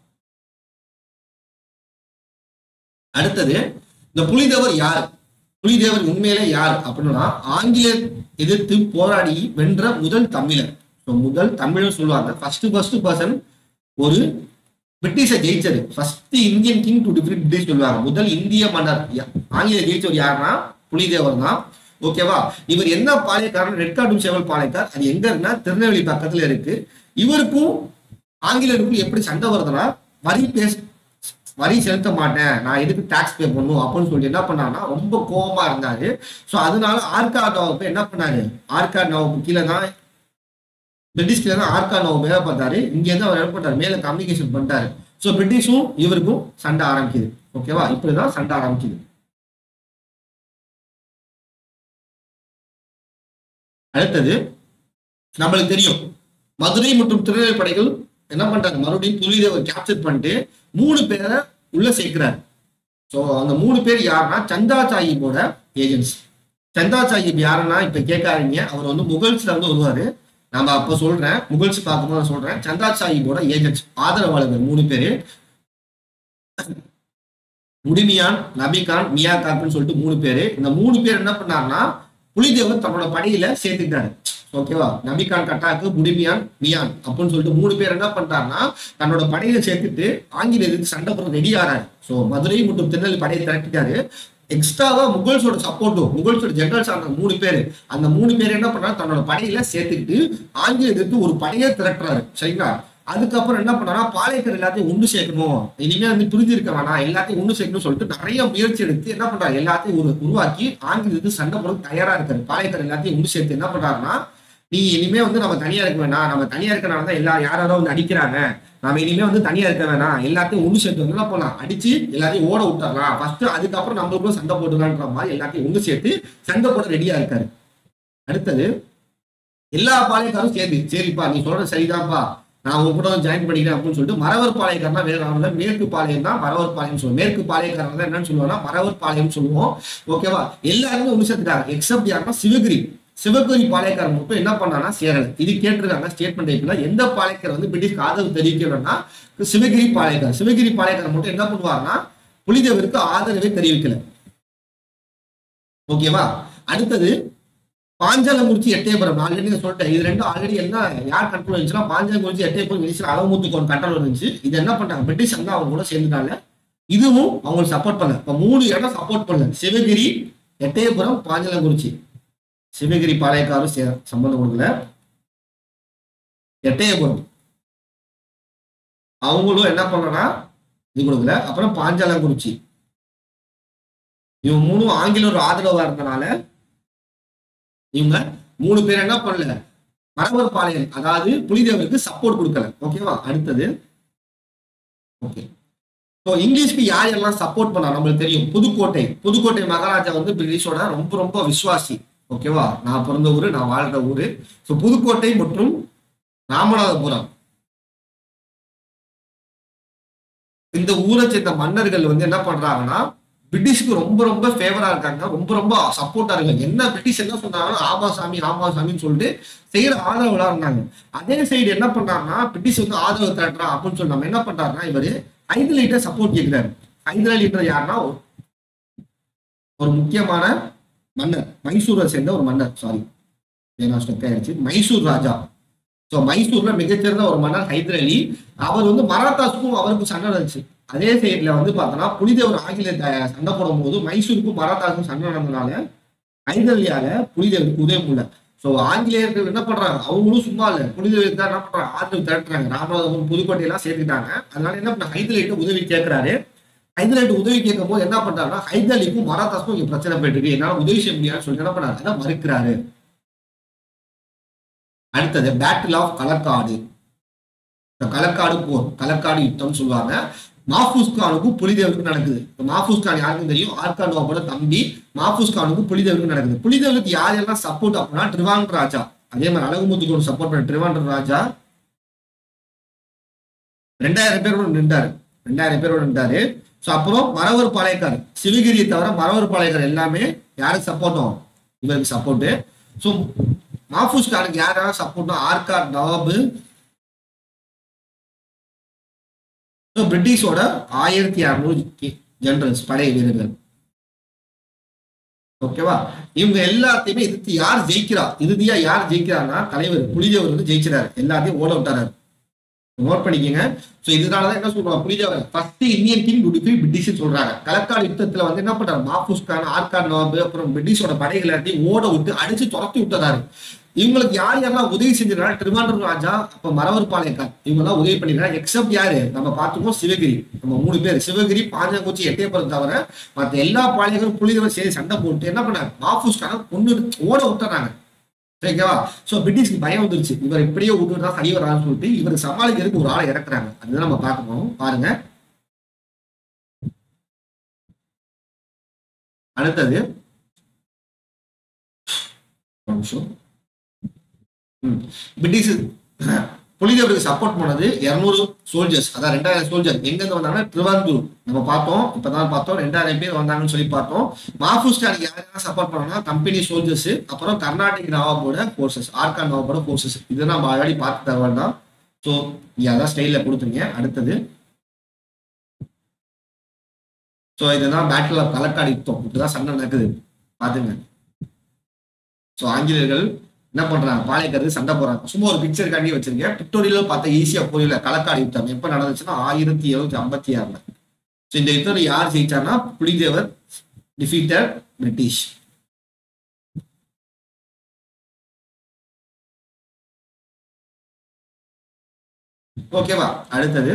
அடுத்தது இந்த புலிதேவர் யார் புலிதேவர் உண்மையிலே யார் அப்படின்னா ஆங்கிலேயர் எதிர்த்து போராடி வென்ற முதல் தமிழர் So, முதல் தமிழர் சொல்லுவாங்க ஃபர்ஸ்ட் ஃபர்ஸ்ட் பர்சன் ஒரு பிரிட்டிஷை ஜெயிச்சது first Indian king to defeat British சொல்லுவாங்க முதல் இந்திய மன்னர் யா- ஆங்கிலேயர் ஜெயிச்சவர் யாருன்னா புலிதேவர் தான் ஓகேவா இவர் என்ன பாளையக்காரன் ரெட் கார்டும் சேவல் பாளையக்கார் அது எங்க இருக்குன்னா திருநெல்வேலி பக்கத்துல இருக்கு இவருக்கும் ஆங்கிலேயருக்கும் எப்படி சண்டை வருதுன்னா வரி பேச வரி செலுத்த மாட்டேன் நான் எதுக்கு டாக்ஸ் பே பண்ணும் அப்படின்னு சொல்லிட்டு என்ன பண்ணாருன்னா ரொம்ப கோபமா இருந்தாரு ஸோ அதனால ஆர்காட் நவாப் என்ன பண்ணாரு ஆர்காட் நவாப் கீழே தான் பிரிட்டிஷ் கீழே தான் ஆர்காட் நவாப் மேலே பார்த்தாரு இங்க இருந்து அவர் என்ன பண்ணாரு மேல கம்யூனிகேஷன் பண்ணிட்டாரு ஸோ பிரிட்டிஷும் இவருக்கும் சண்டை ஆரம்பிக்குது ஓகேவா இப்படிதான் சண்டை ஆரம்பிக்குது அடுத்தது நம்மளுக்கு தெரியும் மதுரை மற்றும் திருநெல்வேலி படைகள் என்ன பண்றாங்க மறுபடியும் புலிதேவர் கேப்சர் பண்ணிட்டு மூணு பேரை உள்ள சேர்க்கிறாரு ஸோ அந்த மூணு பேர் யாருன்னா சந்தா சாஹிப்போட ஏஜென்ட்ஸ் சந்தா சாஹிப் யாருன்னா இப்ப கேட்காதீங்க அவர் வந்து முகல்ஸ்ல வந்து வருவாரு நம்ம அப்ப சொல்றேன் முகல்ஸ் பார்க்கும்போது நான் சொல்றேன் சந்தா சாஹிப்போட ஏஜென்ட்ஸ் ஆதரவாளர்கள் மூணு பேரு முடிமியான் நபிகான் மியா காப்னு சொல்லிட்டு மூணு பேரு இந்த மூணு பேர் என்ன பண்ணாருன்னா புலிதேவர் தன்னோட படையில சேர்த்துக்கிட்டாரு ஸோ ஓகேவா நபிகான் கட்டாக்கு புடிமியான் மியான் அப்படின்னு சொல்லிட்டு மூணு பேர் என்ன பண்றாங்கன்னா தன்னோட படையை சேர்த்துட்டு ஆங்கிலேயருக்கு சண்டை போட ரெடி ஆறாரு ஸோ மதுரை மற்றும் திருநெல்வேலி படையை திரட்டிட்டாரு எக்ஸ்ட்ராவா முகல்ஸோட சப்போர்ட்டும் முகல்ஸோட ஜெனரல்ஸ் ஆன மூணு பேர் அந்த மூணு பேர் என்ன பண்றாரு தன்னோட படையில சேர்த்துக்கிட்டு ஆங்கிலேயருக்கு ஒரு படையை திரட்டுறாரு சரிங்களா அதுக்கப்புறம் என்ன பண்ணாரா பாளையக்கர் எல்லாத்தையும் ஒன்று சேர்க்கணும் இனிமே வந்து பிரிஞ்சு இருக்க வேணாம் எல்லாத்தையும் ஒன்று சேர்க்கணும்னு சொல்லிட்டு நிறைய முயற்சி எடுத்து என்ன பண்றாரு எல்லாத்தையும் ஒரு உருவாக்கி ஆங்கிலத்துக்கு சண்டை போட தயாரா இருக்காரு பாளையக்கர் எல்லாத்தையும் ஒன்று சேர்த்து என்ன பண்றாருன்னா நீ இனிமே வந்து நம்ம தனியா இருக்க வேணாம் நம்ம தனியா இருக்கனால தான் எல்லா யாராவது வந்து அடிக்கிறாங்க நம்ம இனிமே வந்து தனியா இருக்க வேணாம் எல்லாத்தையும் ஒன்று சேர்த்து வந்து என்ன பண்ணலாம் அடிச்சு எல்லாத்தையும் ஓட விட்டுறலாம் ஃபர்ஸ்ட் அதுக்கப்புறம் நம்மளுக்குள்ள சண்டை போட்டுக்கலான்ற மாதிரி எல்லாத்தையும் ஒன்று சேர்த்து சண்டை போட ரெடியா இருக்காரு அடுத்தது எல்லா பாளையக்காரும் சேர்ந்து சரிப்பா நீ சொல்றது சரிதான்ப்பா நான் உங்க கூட ஜாயின் பண்ணிக்கிறேன் அப்படின்னு சொல்லிட்டு மரவர் பாளையக்காரனா வேற ஆகல மேற்கு பாளையம் தான் மரவர் பாளையம் சொல்லுவோம் மேற்கு பாளையக்காரன் தான் என்னன்னு சொல்லுவோம்னா மரவர் பாளையம் சொல்லுவோம் ஓகேவா எல்லாருமே ஒன்று சேர்த்துட்டாங்க எக்ஸப்ட் யாருன்னா சிவகிரி சிவகிரி பாளையக்காரன் மட்டும் என்ன பண்ணானா சேரல இது கேட்டிருக்காங்க ஸ்டேட்மெண்ட் டைப்ல எந்த பாளையக்காரர் வந்து பிரிட்டிஷ் ஆதரவு தெரிவிக்கணும்னா சிவகிரி பாளையக்காரர் சிவகிரி பாளையக்காரர் மட்டும் என்ன பண்ணுவாருன்னா புலிதேவருக்கு ஆதரவே தெரிவிக்கல ஓகேவா அடுத்தது பாஞ்சாலங்குறிச்சி எட்டயபுரம் நான் ஆல்ரெடி சொல்லிட்டேன் இது ரெண்டும் ஆல்ரெடி என்ன யார் கண்ட்ரோல் இருந்துச்சுன்னா பாஞ்சாலங்குறிச்சி எட்டயபுரம் மினிஸ்டர் அளமுத்துக்கோன் கண்ட்ரோல் இருந்துச்சு இது என்ன பண்ணாங்க பிரிட்டிஷ் வந்து அவங்க கூட சேர்ந்துட்டாங்க இதுவும் அவங்களுக்கு சப்போர்ட் பண்ணல இப்ப மூணு இடம் சப்போர்ட் பண்ணல சிவகிரி எட்டயபுரம் பாஞ்சாலங்குறிச்சி சிவகிரி பாளையக்காரும் சே- சம்பந்தம் கொடுக்கல எட்டயபுரம் அவங்களும் என்ன பண்ணனா இது கொடுக்கல அப்புறம் பாஞ்சாலங்குறிச்சி இவங்க மூணும் ஆங்கில ஒரு ஆதரவா இருந்தனால இவங்க மூணு பேர் என்ன பண்ணல மரவர் பாளையம் அதாவது புலிதேவருக்கு சப்போர்ட் கொடுக்கல ஓகேவா அடுத்தது ஓகே ஸோ இங்கிலீஷ்க்கு யார் எல்லாம் சப்போர்ட் பண்ணா நம்மளுக்கு தெரியும் புதுக்கோட்டை புதுக்கோட்டை மகாராஜா வந்து பிரிட்டிஷோட ரொம்ப ரொம்ப விசுவாசி ஓகேவா நான் பிறந்த ஊரு நான் வாழ்ற ஊரு ஸோ புதுக்கோட்டை மற்றும் ராமநாதபுரம் இந்த ஊரை சேர்ந்த மன்னர்கள் வந்து என்ன பண்றாங்கன்னா பிரிட்டிஷ்க்கு ரொம்ப ரொம்ப ஃபேவரா இருக்காங்க ரொம்ப ரொம்ப சப்போர்ட்டா இருக்காங்க என்ன பிரிட்டிஷ் என்ன சொன்னாங்கன்னா ஆமா சாமி ஆமா சாமின்னு சொல்லிட்டு செய்யற ஆதரவுலாம் இருந்தாங்க அதே சைடு என்ன பண்றாருன்னா பிரிட்டிஷ் வந்து ஆதரவு திரட்டுறான் அப்படின்னு சொல்லி நம்ம என்ன பண்றாருன்னா இவரு ஹைதராலிட்ட சப்போர்ட் கேட்கிறாரு ஹைதராலின்ற யாருன்னா ஒரு- ஒரு முக்கியமான மன்னர் மைசூரை சேர்ந்த ஒரு மன்னர் சாரி ஏன்னா ஸ்டெக் ஆயிடுச்சு மைசூர் ராஜா ஸோ மைசூர்ல மிகச்சிறந்த ஒரு மன்னர் ஹைதர் அலி அவர் வந்து மராத்தாஸுக்கும் அவருக்கும் சண்டை நடந்துச்சு அதே சைடுல வந்து பார்த்தோன்னா புலிதேவர் ஆங்கில சண்டை போடும் போது மைசூருக்கும் மராத்தாஸுக்கும் சண்டை நடந்தனால ஹைதர் அலியால புலிதேவருக்கு உதவி முடியல ஸோ ஆங்கிலேயர்கள் என்ன பண்றாங்க அவங்களும் சும்மா இல்லை புலிதேவருக்கு தான் என்ன பண்றாங்க ஆதரவு திரட்டுறாங்க ராமநாதபுரம் புதுக்கோட்டை எல்லாம் சேர்த்துட்டாங்க அதனால என்ன பண்ண ஹைதர் அலிட்ட உதவி கேட்கிறாரு ஹைதர் அலிட்ட உதவி கேட்கும் போது என்ன பண்றாருன்னா ஹைதர் அலிக்கும் மராத்தாஸுக்கும் இங்க பிரச்சனை போயிட்டு இருக்கு என்னால உதவி செய்ய முடியாதுன்னு சொல்லி என்ன பண்ணாரு அதை மறுக்கிறாரு அடுத்தது பேட்டில் ஆஃப் களக்காடு இந்த களக்காடு போர் களக்காடு யுத்தம்னு சொல்லுவாங்க மாஃபூஸ் கானுக்கும் புலிதேவருக்கும் நடக்குது இப்ப மாஃபூஸ் கான் யாருக்கும் தெரியும் ஆர்கான் நோவோட தம்பி மாஃபூஸ் கானுக்கும் புலிதேவருக்கும் நடக்குது புலிதேவருக்கு யார் யாரெல்லாம் சப்போர்ட் அப்படின்னா ட்ரிவாண்டர் ராஜா அதே மாதிரி அழகுமுத்துக்கு ஒரு சப்போர்ட் பண்ண ட்ரிவாண்டர் ராஜா ரெண்டாயிரம் பேரோட நின்றாரு ரெண்டாயிரம் பேரோட நின்றாரு ஸோ அப்புறம் மரவர் பாளையக்கார் சிவகிரியை தவிர மரவர் பாளையக்கார் எல்லாமே யாருக்கு சப்போர்ட்டும் இவருக்கு சப்போர்ட்டு ஸோ மாஃபூஸ் கானுக்கு யார் யாரும் சப்போர்ட்டும் ஆர்காட் நவாபு So, பிரிட்டிஷோட ஆயிரத்தி அறுநூறு ஜெனரல்ஸ் படை வீரர்கள் ஓகேவா இவங்க எல்லாத்தையுமே எதிர்த்து யார் ஜெயிக்கிறா இறுதியா யார் ஜெயிக்கிறான்னா தலைவர் புலிதேவர் வந்து ஜெயிச்சிடாரு எல்லாத்தையும் ஓட விட்டாரு நோட் பண்ணிக்கோங்க சோ இதனாலதான் என்ன சொல்றாங்க Pulithevar first Indian king to defeat British சொல்றாங்க களக்காடு யுத்தத்துல வந்து என்ன பண்றாரு மாஃபூஸ் கான் ஆர்காட் நவாபு அப்புறம் பிரிட்டிஷோட படைகள் எல்லாத்தையும் ஓட விட்டு அடிச்சு துரத்தி விட்டுறாரு இவங்களுக்கு யார் யாரெல்லாம் உதவி செஞ்சிருக்காங்க திருவாண்டூர் ராஜா அப்ப மரவர் பாளையக்கார் இவங்க எல்லாம் உதவி பண்ணிருக்காங்க எக்ஸப்ட் யாரு நம்ம பார்த்துக்கோம் சிவகிரி நம்ம மூணு பேர் சிவகிரி பாஞ்சாங்குச்சி எட்டயபுரம் தவிர மற்ற எல்லா பாளையங்களும் புலிதவர் சரி சண்டை போட்டு என்ன பண்ணாங்க மாஃபூஸ் கான கொண்டு ஓட விட்டுறாங்க சரிங்களா சோ பிரிட்டிஷ்க்கு பயம் வந்துருச்சு இவர் இப்படியே விட்டுட்டா சரி வரான்னு சொல்லிட்டு இவர் சமாளிக்கிறதுக்கு ஒரு ஆளை இறக்குறாங்க அதுதான் நம்ம பார்க்கணும் பாருங்க அடுத்தது ஒரு நிமிஷம் ம். பிரிட்டிஷ் புலிதேவருக்கு சப்போர்ட் பண்ணது இருநூறு சோல்ஜர்ஸ் அதான் ரெண்டாயிரம் சோல்ஜர் எங்க இருந்து வந்தாங்கன்னா திருவாரூர் நம்ம பார்த்தோம் இப்பதான் பார்த்தோம் ரெண்டாயிரம் பேர் வந்தாங்கன்னு சொல்லி பார்த்தோம் மாஃபூஸ் கானுக்கு யாரெல்லாம் சப்போர்ட் பண்ணோம்னா கம்பெனி சோல்ஜர்ஸ் அப்புறம் கர்நாடக நவாபோட ஃபோர்ஸஸ் ஆர்கான் நவாபோட ஃபோர்ஸஸ் இது நம்ம ஆல்ரெடி பார்த்து தகவல் தான் ஸோ இங்க அதான் ஸ்டைல கொடுத்துருங்க அடுத்தது ஸோ இதுதான் பேட்டில் ஆஃப் களக்காடு யுத்தம் இப்படிதான் சண்டை நடக்குது பாத்துங்க ஸோ ஆங்கிலேயர்கள் என்ன பண்றாங்க பாளையக்காரர் சண்டை போறாங்க சும்மா ஒரு பிக்சர் காண்டி வச்சிருக்கேன் பிக்டோரியல பார்த்தா ஈஸியா புரியல களக்காடு யுத்தம் எப்ப நடந்துச்சுன்னா ஆயிரத்தி எழுநூத்தி ஐம்பத்தி ஆறுல ஸோ இந்த யுத்தம் யார் ஜெயிச்சார்னா புலிதேவர் டிஃபீட்டட் பிரிட்டிஷ் ஓகேவா அடுத்தது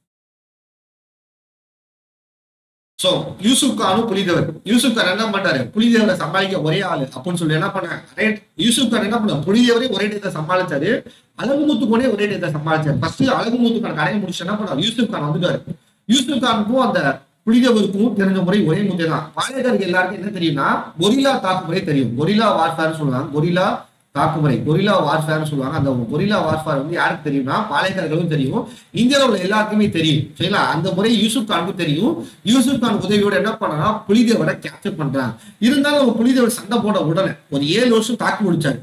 சோ யூசுப் கானும் புலிதேவர் யூசுப் கான் என்ன பண்றாரு புலிதேவரை சமாளிக்க ஒரே ஆளு அப்படின்னு சொல்லி என்ன பண்ணாரு ரைட் யூசுப் கான் என்ன பண்ணாரு புலிதேவரே ஒரே டேத்தை சமாளிச்சாரு அழகுமுத்து கோனே ஒரே டேத்தை சமாளிச்சாரு ஃபர்ஸ்ட் அழகுமுத்து கான் கடையை முடிச்சு என்ன பண்ணாரு யூசுப் கான் வந்துட்டாரு யூசுப் கானுக்கும் அந்த புலிதேவருக்கும் தெரிஞ்ச முறை ஒரே முறை தான் பாளையக்காரருக்கு எல்லாருக்கும் என்ன தெரியும்னா கொரில்லா தாக்குமுறை தெரியும் கொரில்லா வார்ஃபேர்னு சொல்லுவாங்க கொரில்லா தாக்குமுறை கொரில்லா வார்ஃபேர்னு சொல்லுவாங்க அந்த கொரில்லா வார்ஃபேர் வந்து யாருக்கு தெரியும்னா பாளையக்காரர்களும் தெரியும் இந்தியாவில் உள்ள எல்லாருக்குமே தெரியும் சரிங்களா அந்த முறை யூசுப் கானுக்கும் தெரியும் யூசுப் கான் உதவியோட என்ன பண்ணா புலிதேவரை கேப்சர் பண்றாங்க இருந்தாலும் அவங்க புலிதேவர் சண்டை போட உடனே ஒரு ஏழு வருஷம் தாக்கு முடிச்சாரு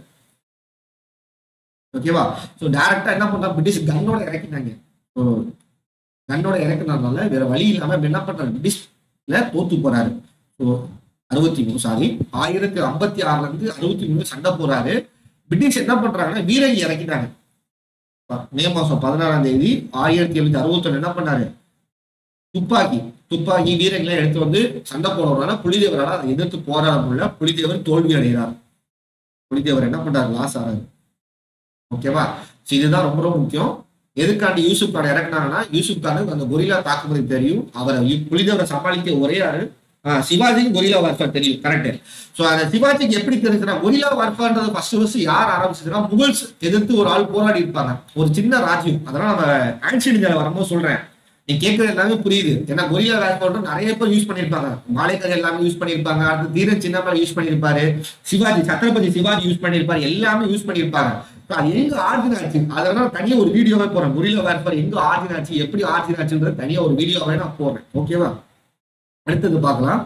ஓகேவா ஸோ டைரக்டா என்ன பண்றாங்க பிரிட்டிஷ் கன்னோட இறக்கினாங்க ஸோ கன்னோட இறக்குனதுனால வேற வழி இல்லாம இப்ப என்ன பண்றாரு பிரிட்டிஷ்ல தோத்து போறாரு ஸோ அறுபத்தி மூணு சாரி ஆயிரத்தி ஐம்பத்தி ஆறுல இருந்து அறுபத்தி மூணு சண்டை போறாரு பிரிட்டிஷ் என்ன பண்றாங்கன்னா வீரங்கி இறக்கிட்டாங்க மே மாசம் பதினாறாம் தேதி ஆயிரத்தி எழுநூத்தி அறுபத்தொன்னு என்ன பண்ணாரு துப்பாக்கி துப்பாக்கி வீரங்களை எடுத்து வந்து சண்டை போடுறதுனால புலிதேவரால் அதை எதிர்த்து போராட முடியல புலிதேவர் தோல்வி அடைகிறார் புலிதேவர் என்ன பண்றாரு லாஸ் ஆறாரு ஓகேவா ஸோ இதுதான் ரொம்ப ரொம்ப முக்கியம் எதுக்காண்டி யூசுப் கான் இறக்குனாங்கன்னா யூசுப் கானுக்கு அந்த கொரில்லா தாக்குமுறை தெரியும் அவரை யு- புலிதேவரை சமாளிக்க ஒரே ஆளு ஆஹ் சிவாஜிக்கு கொரில்லா வார்ஃபேர் தெரியும் கரெக்ட் ஸோ அந்த சிவாஜிக்கு எப்படி தெரிஞ்சுன்னா கொரில்லா வார்ஃபேர்ன்றது ஃபர்ஸ்ட் ஃபர்ஸ்ட் யார் ஆரம்பிச்சதுன்னா முகல்ஸ் எதிர்த்து ஒரு ஆள் போராடி இருப்பாங்க ஒரு சின்ன ராஜ்யம் அதெல்லாம் நம்ம ஆன்ஷியன் இந்தியாவில் வரும்போது சொல்றேன் நீ கேட்கறது எல்லாமே புரியுது ஏன்னா கொரில்லா வார்ஃபேர் நிறைய பேர் யூஸ் பண்ணியிருப்பாங்க மாலைக்கர் எல்லாமே யூஸ் பண்ணியிருப்பாங்க அடுத்து தீரன் சின்னம்மா யூஸ் பண்ணியிருப்பாரு சிவாஜி சத்ரபதி சிவாஜி யூஸ் பண்ணியிருப்பாரு எல்லாமே யூஸ் பண்ணியிருப்பாங்க So அது எங்க ஆர்ஜின் ஆச்சு அதனால தனியா ஒரு வீடியோவே போறேன் கொரில்லா வார்ஃபேர் எங்க ஆர்ஜின் ஆச்சு எப்படி ஆர்ஜின் ஆச்சுன்றது தனியா ஒரு வீடியோவே நான் போடுறேன் ஓகேவா அடுத்தது பார்க்கலாம்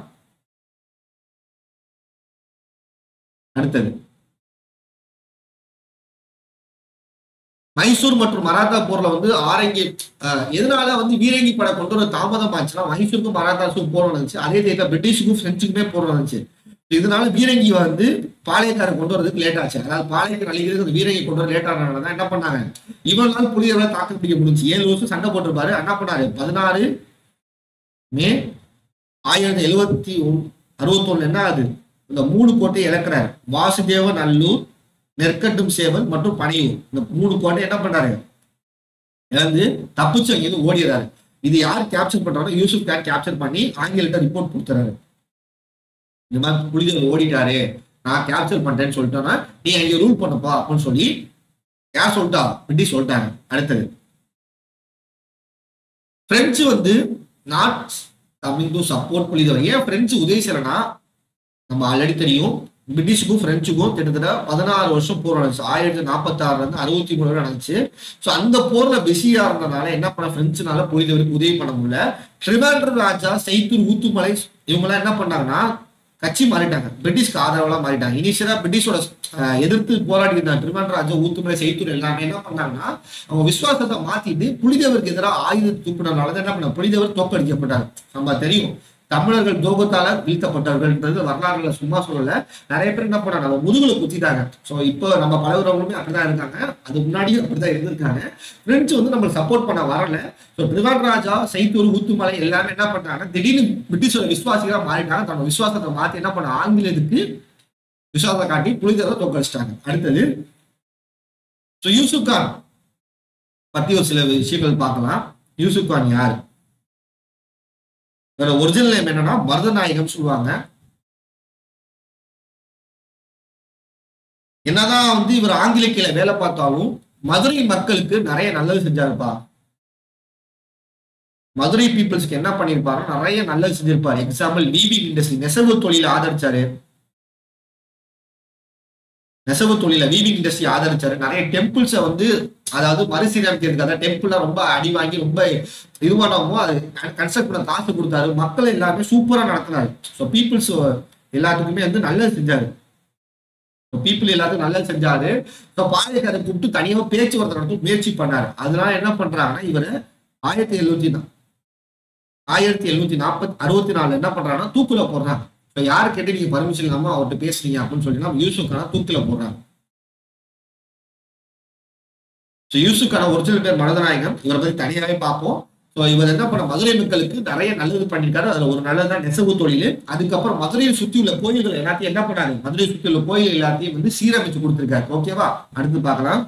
அடுத்தது மைசூர் மற்றும் மராத்தா போர்ல வந்து ஆரங்கி அஹ், எதனால வந்து வீரங்கி படை கொண்டு வர தாமதம் ஆச்சுன்னா மைசூருக்கும் மராத்தாஸுக்கும் போர் நடந்துச்சு அதே தேதியில பிரிட்டிஷுக்கும் பிரெஞ்சுக்குமே போர் நடந்துச்சு இதனால வீரங்கி வந்து பாளையக்காரர் கொண்டு வரதுக்கு லேட் ஆச்சு அதாவது பாளையக்கார அழிக்கிறதுக்கு அந்த வீரங்கி கொண்டு வர லேட் ஆனதுனால தான் என்ன பண்ணாங்க இவ்வளவு நாள் புலியவரை தாக்கு பிடிக்க முடிஞ்சு ஏழு வருஷம் சண்டை போட்டிருப்பாரு என்ன பண்ணாரு பதினாறு மே ஆயிரத்தி எழுவத்தி அறுபத்தொன்னு என்ன ஆகுது இந்த மூணு கோட்டையை இழக்கிறாரு வாசுதேவ நல்லூர் நெற்கட்டும் சேவல் மற்றும் பனையூர் இந்த மூணு கோட்டை என்ன பண்றாரு இழந்து தப்பிச்சு அங்கிருந்து ஓடிடுறாரு இது யார் கேப்சர் பண்றாரோ யூசுப் கான் கேப்சர் பண்ணி ஆங்கிலிட்ட ரிப்போர்ட் கொடுத்துறாரு இந்த மாதிரி புலிகள் ஓடிட்டாரு நான் கேப்சர் பண்றேன்னு சொல்லிட்டோன்னா நீ அங்க ரூல் பண்ணப்பா அப்படின்னு சொல்லி யார் சொல்லிட்டா பிரிட்டிஷ் சொல்லிட்டாங்க அடுத்தது பிரெஞ்சு வந்து not coming to support Pulithevar ஏன் பிரெஞ்சு உதவி செய்யலைன்னா நம்ம ஆல்ரெடி தெரியும் பிரிட்டிஷுக்கும் பிரெஞ்சுக்கும் கிட்டத்தட்ட பதினாறு வருஷம் போர் நடந்துச்சு ஆயிரத்தி நாற்பத்தி ஆறுல இருந்து அறுபத்தி மூணு வரை நடந்துச்சு ஸோ அந்த போர்ல பிஸியா இருந்தனால என்ன பண்ண பிரெஞ்சுனால புலிதேவருக்கு உதவி பண்ண முடியல ட்ரிவாண்ட்ரம் ராஜா செய்தூர் ஊத்துமலை இவங்கெல்லாம் என்ன பண்ணாங்கன்னா கட்சி மாறிட்டாங்க பிரிட்டிஷ்க்கு ஆதரவெல்லாம் மாறிட்டாங்க இனிஷியலா பிரிட்டிஷோட அஹ், எதிர்த்து போராடி இருந்தாங்க திருமண ராஜா ஊத்துமலை செய்தூர் எல்லாமே என்ன பண்ணாங்கன்னா அவங்க விசுவாசத்தை மாத்திட்டு புலிதேவருக்கு எதிராக ஆயுதம் தூக்குனதுனால தான் என்ன பண்ண புலிதேவர் தோக்கடிக்கப்பட்டார் நம்ம தெரியும் தமிழர்கள் துரோகத்தால வீழ்த்தப்பட்டவர்கள்ன்றது வரலாறுல சும்மா சொல்லல நிறைய பேர் என்ன பண்ணாங்க நம்ம முதுகுல குத்திட்டாங்க சோ இப்போ நம்ம பழகுறவங்களுமே அப்படிதான் இருக்காங்க அது முன்னாடியும் அப்படிதான் இருந்திருக்காங்க பிரெஞ்சு வந்து நம்ம சப்போர்ட் பண்ண வரல ஸோ ராஜா சைத்தூர் ஊத்துமலை எல்லாமே என்ன பண்ணாங்கன்னா திடீர்னு பிரிட்டிஷோட விசுவாசிகளா மாறிட்டாங்க தன்னோட விசுவாசத்தை மாத்தி என்ன பண்ண ஆங்கிலத்துக்கு விசுவாசத்தை காட்டி புலிதேவரை தோக்கடிச்சிட்டாங்க அடுத்தது ஸோ யூசுப் கான் பத்தி ஒரு சில விஷயங்கள் பார்க்கலாம் யூசுப் கான் யார் வேற ஒரிஜினல் நேம் என்னன்னா மருதநாயகம் சொல்லுவாங்க என்னதான் வந்து இவர் ஆங்கில கீழே வேலை பார்த்தாலும் மதுரை மக்களுக்கு நிறைய நல்லது செஞ்சாருப்பா மதுரை பீப்புள்ஸ்க்கு என்ன பண்ணிருப்பாரு நிறைய நல்லது செஞ்சிருப்பாரு எக்ஸாம்பிள் வீவிங் இண்டஸ்ட்ரி நெசவு தொழில ஆதரிச்சாரு நெசவு தொழில வீவிங் இண்டஸ்ட்ரி ஆதரிச்சாரு நிறைய டெம்பிள்ஸை வந்து அதாவது மறுசீரமைக்கிறதுக்கு அதாவது டெம்பிள்லாம் ரொம்ப அடி வாங்கி ரொம்ப இது பண்ணவும் அது கன்ஸ்ட்ரக்ட் பண்ண காசு கொடுத்தாரு மக்கள் எல்லாருமே சூப்பரா நடத்தினாரு ஸோ பீப்புள்ஸ் எல்லாத்துக்குமே வந்து நல்லது செஞ்சாரு பீப்புள் எல்லாத்துக்கும் நல்லது செஞ்சாரு ஸோ பாளையக்காரரை கூப்பிட்டு தனியாக பேச்சுவார்த்தை நடத்த முயற்சி பண்ணாரு அதனால என்ன பண்றாங்கன்னா இவர் ஆயிரத்தி எழுநூத்தி ஆயிரத்தி எழுநூத்தி நாற்பத்தி அறுபத்தி நாலு என்ன பண்றாங்கன்னா தூக்குல போடுறாங்க இப்போ யாரு கேட்டு நீங்க பர்மிஷன் இல்லாம அவர்கிட்ட பேசுறீங்க அப்படின்னு சொல்லி யூசுஃப் கான தூக்கில போடுறாங்க ஸோ யூசுக்கான ஒரிஜினல் பேர் மருதநாயகம் இவரை பத்தி தனியாவே பார்ப்போம் ஸோ இவர் என்ன பண்ண மதுரை மக்களுக்கு நிறைய நல்லது பண்ணியிருக்காரு அதுல ஒரு நல்லது தான் நெசவு தொழில் அதுக்கப்புறம் மதுரையை சுத்தி உள்ள கோயில்கள் எல்லாத்தையும் என்ன பண்ணாரு மதுரையை சுத்தி உள்ள கோயில் எல்லாத்தையும் வந்து சீரமைச்சு கொடுத்திருக்காரு ஓகேவா அடுத்து பார்க்கலாம்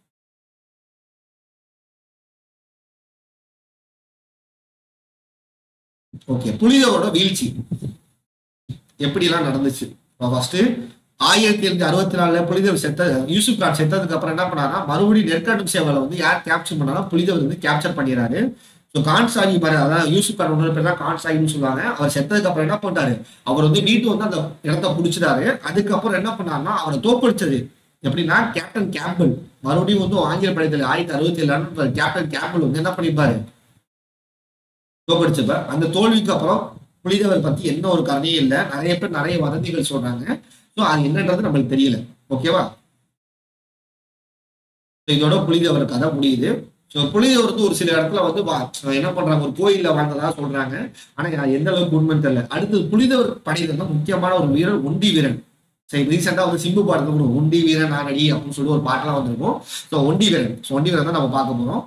ஓகே புலிதோட வீழ்ச்சி எப்படிலாம் நடந்துச்சு ஃபர்ஸ்ட் ஆயிரத்தி எழுநூத்தி அறுபத்தி நாலுல புலிதேவர் செத்த யூசுப் கான் செத்ததுக்கு அப்புறம் என்ன பண்ணாருன்னா மறுபடியும் நெற்காட்டும் சேவலை வந்து யார் கேப்சர் பண்ணாரா புலிதேவர் வந்து கேப்சர் பண்ணிடுறாரு ஸோ கான் சாஹி பாரு அதான் யூசுப் கான் ஒன்று பேர் தான் கான் சாஹின்னு சொல்லுவாங்க அவர் செத்ததுக்கு அப்புறம் என்ன பண்ணாரு அவர் வந்து வீட்டு வந்து அந்த இடத்த பிடிச்சிட்டாரு அதுக்கப்புறம் என்ன பண்ணாருன்னா அவரை தோக்கடிச்சது எப்படின்னா கேப்டன் கேம்பிள் மறுபடியும் வந்து ஆங்கில படைத்தல் ஆயிரத்தி அறுபத்தி ஏழு கேப்டன் கேம்பிள் வந்து என்ன பண்ணிருப்பாரு தோக்கடிச்சப்ப அந்த தோல்விக்கு அப்புறம் புலிதேவர் பத்தி என்ன ஒரு கதையும் இல்லை நிறைய பேர் நிறைய வதந்திகள் சொல்றாங்க ஸோ அது என்னன்றது நம்மளுக்கு தெரியல ஓகேவா இதோட புலிதேவர் கதை முடியுது ஸோ புலிதேவர் வந்து ஒரு சில இடத்துல வந்து வா- என்ன பண்றாங்க ஒரு கோயில்ல வாழ்ந்ததா சொல்றாங்க ஆனா அது எந்த அளவுக்கு உண்மைன்னு தெரியல அடுத்து புலிதேவர் படையில வந்து முக்கியமான ஒரு வீரர் ஒண்டி வீரன் சரி ரீசெண்டா வந்து சிம்பு பாடத்துல ஒரு ஒண்டி வீரன் நானடி அப்படின்னு சொல்லி ஒரு பாட்டெல்லாம் வந்திருக்கும் ஸோ ஒண்டி வீரன் ஸோ ஒண்டி வீரன் தான் நம்ம பார்க்க போறோம்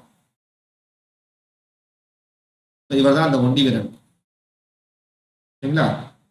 இவர் தான் அந்த ஒண்டி வீரன் சரிங்களா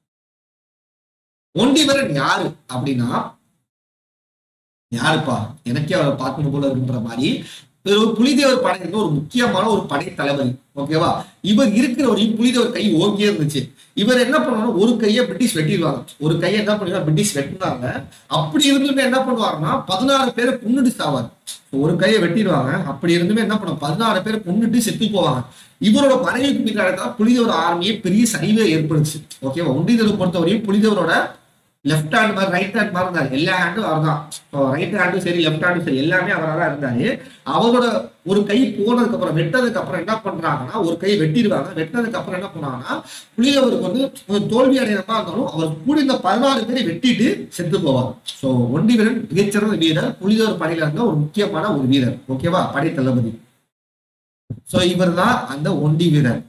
ஒண்டி வீரன் யாரு அப்படின்னா யாருப்பா எனக்கே அவரை பார்க்கணும் போல இருக்குன்ற மாதிரி இவர் ஒரு புலிதேவர் படையில ஒரு முக்கியமான ஒரு படை தளபதி ஓகேவா இவர் இருக்கிற வரையும் புலிதேவர் கை ஓகே இருந்துச்சு இவர் என்ன பண்ணுவாங்க ஒரு கையை பிரிட்டிஷ் வெட்டிடுவாங்க ஒரு கையை என்ன பண்ணுவாங்க பிரிட்டிஷ் வெட்டினாங்க அப்படி இருந்துமே என்ன பண்ணுவாருன்னா பதினாறு பேரை கொன்னுட்டு சாவார் ஒரு கையை வெட்டிடுவாங்க அப்படி இருந்துமே என்ன பண்ணுவாங்க பதினாறு பேரை கொன்னுட்டு செத்து போவாங்க இவரோட மறைவுக்கு பின்னாடி தான் புலிதேவர் ஆர்மியே பெரிய சரிவே ஏற்படுச்சு ஓகேவா ஒன்றியத்தை பொறுத்தவரையும் புலிதேவரோட லெஃப்ட் ஹேண்ட் மாதிரி ரைட் ஹேண்ட் மாதிரி இருந்தாரு எல்லா ஹேண்டும் அவர் தான் ரைட் ஹேண்டும் சரி லெஃப்ட் ஹேண்டும் சரி எல்லாமே அவராக தான் இருந்தாரு அவரோட ஒரு கை போனதுக்கு அப்புறம் வெட்டதுக்கு அப்புறம் என்ன பண்றாங்கன்னா ஒரு கை வெட்டிடுவாங்க வெட்டினதுக்கு அப்புறம் என்ன பண்ணுவாங்கன்னா புலியவருக்கு வந்து ஒரு தோல்வி அடையிறதா இருந்தாலும் அவர் கூட இந்த பதினாறு பேரை வெட்டிட்டு செத்து போவார் ஸோ ஒண்டி வீரன் மிகச்சிறந்த வீரர் புலிதேவர் படையில இருந்த ஒரு முக்கியமான ஒரு வீரர் ஓகேவா படை தளபதி ஸோ இவர் தான் அந்த ஒண்டி வீரர்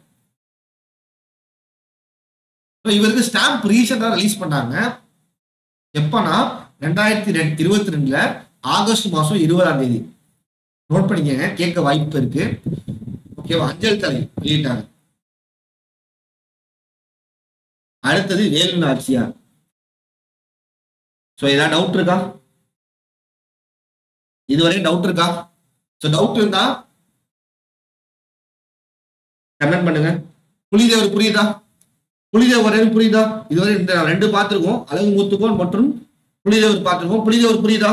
So, இவருக்கு ஸ்டாம்ப் ரீசெண்டாக ரிலீஸ் பண்ணாங்க எப்பனா ரெண்டாயிரத்தி ரெண்டு இருபத்தி ரெண்டுல ஆகஸ்ட் மாசம் இருபதாம் தேதி நோட் பண்ணிக்கங்க கேட்க வாய்ப்பு இருக்கு ஓகேவா அஞ்சல் தலை வெளியிட்டாங்க அடுத்தது வேலு நாச்சியார் ஸோ ஏதாவது டவுட் இருக்கா இதுவரையும் டவுட் இருக்கா ஸோ டவுட் இருந்தா கமெண்ட் பண்ணுங்க புலிதேவர் புரியுதா புலிதேவர் வரையும் புரியுதா இதுவரை இந்த ரெண்டு பார்த்திருக்கோம் அழகு மூத்துக்கோன் மற்றும் புலிதேவர் பார்த்திருக்கோம் புலிதேவர் புரியுதா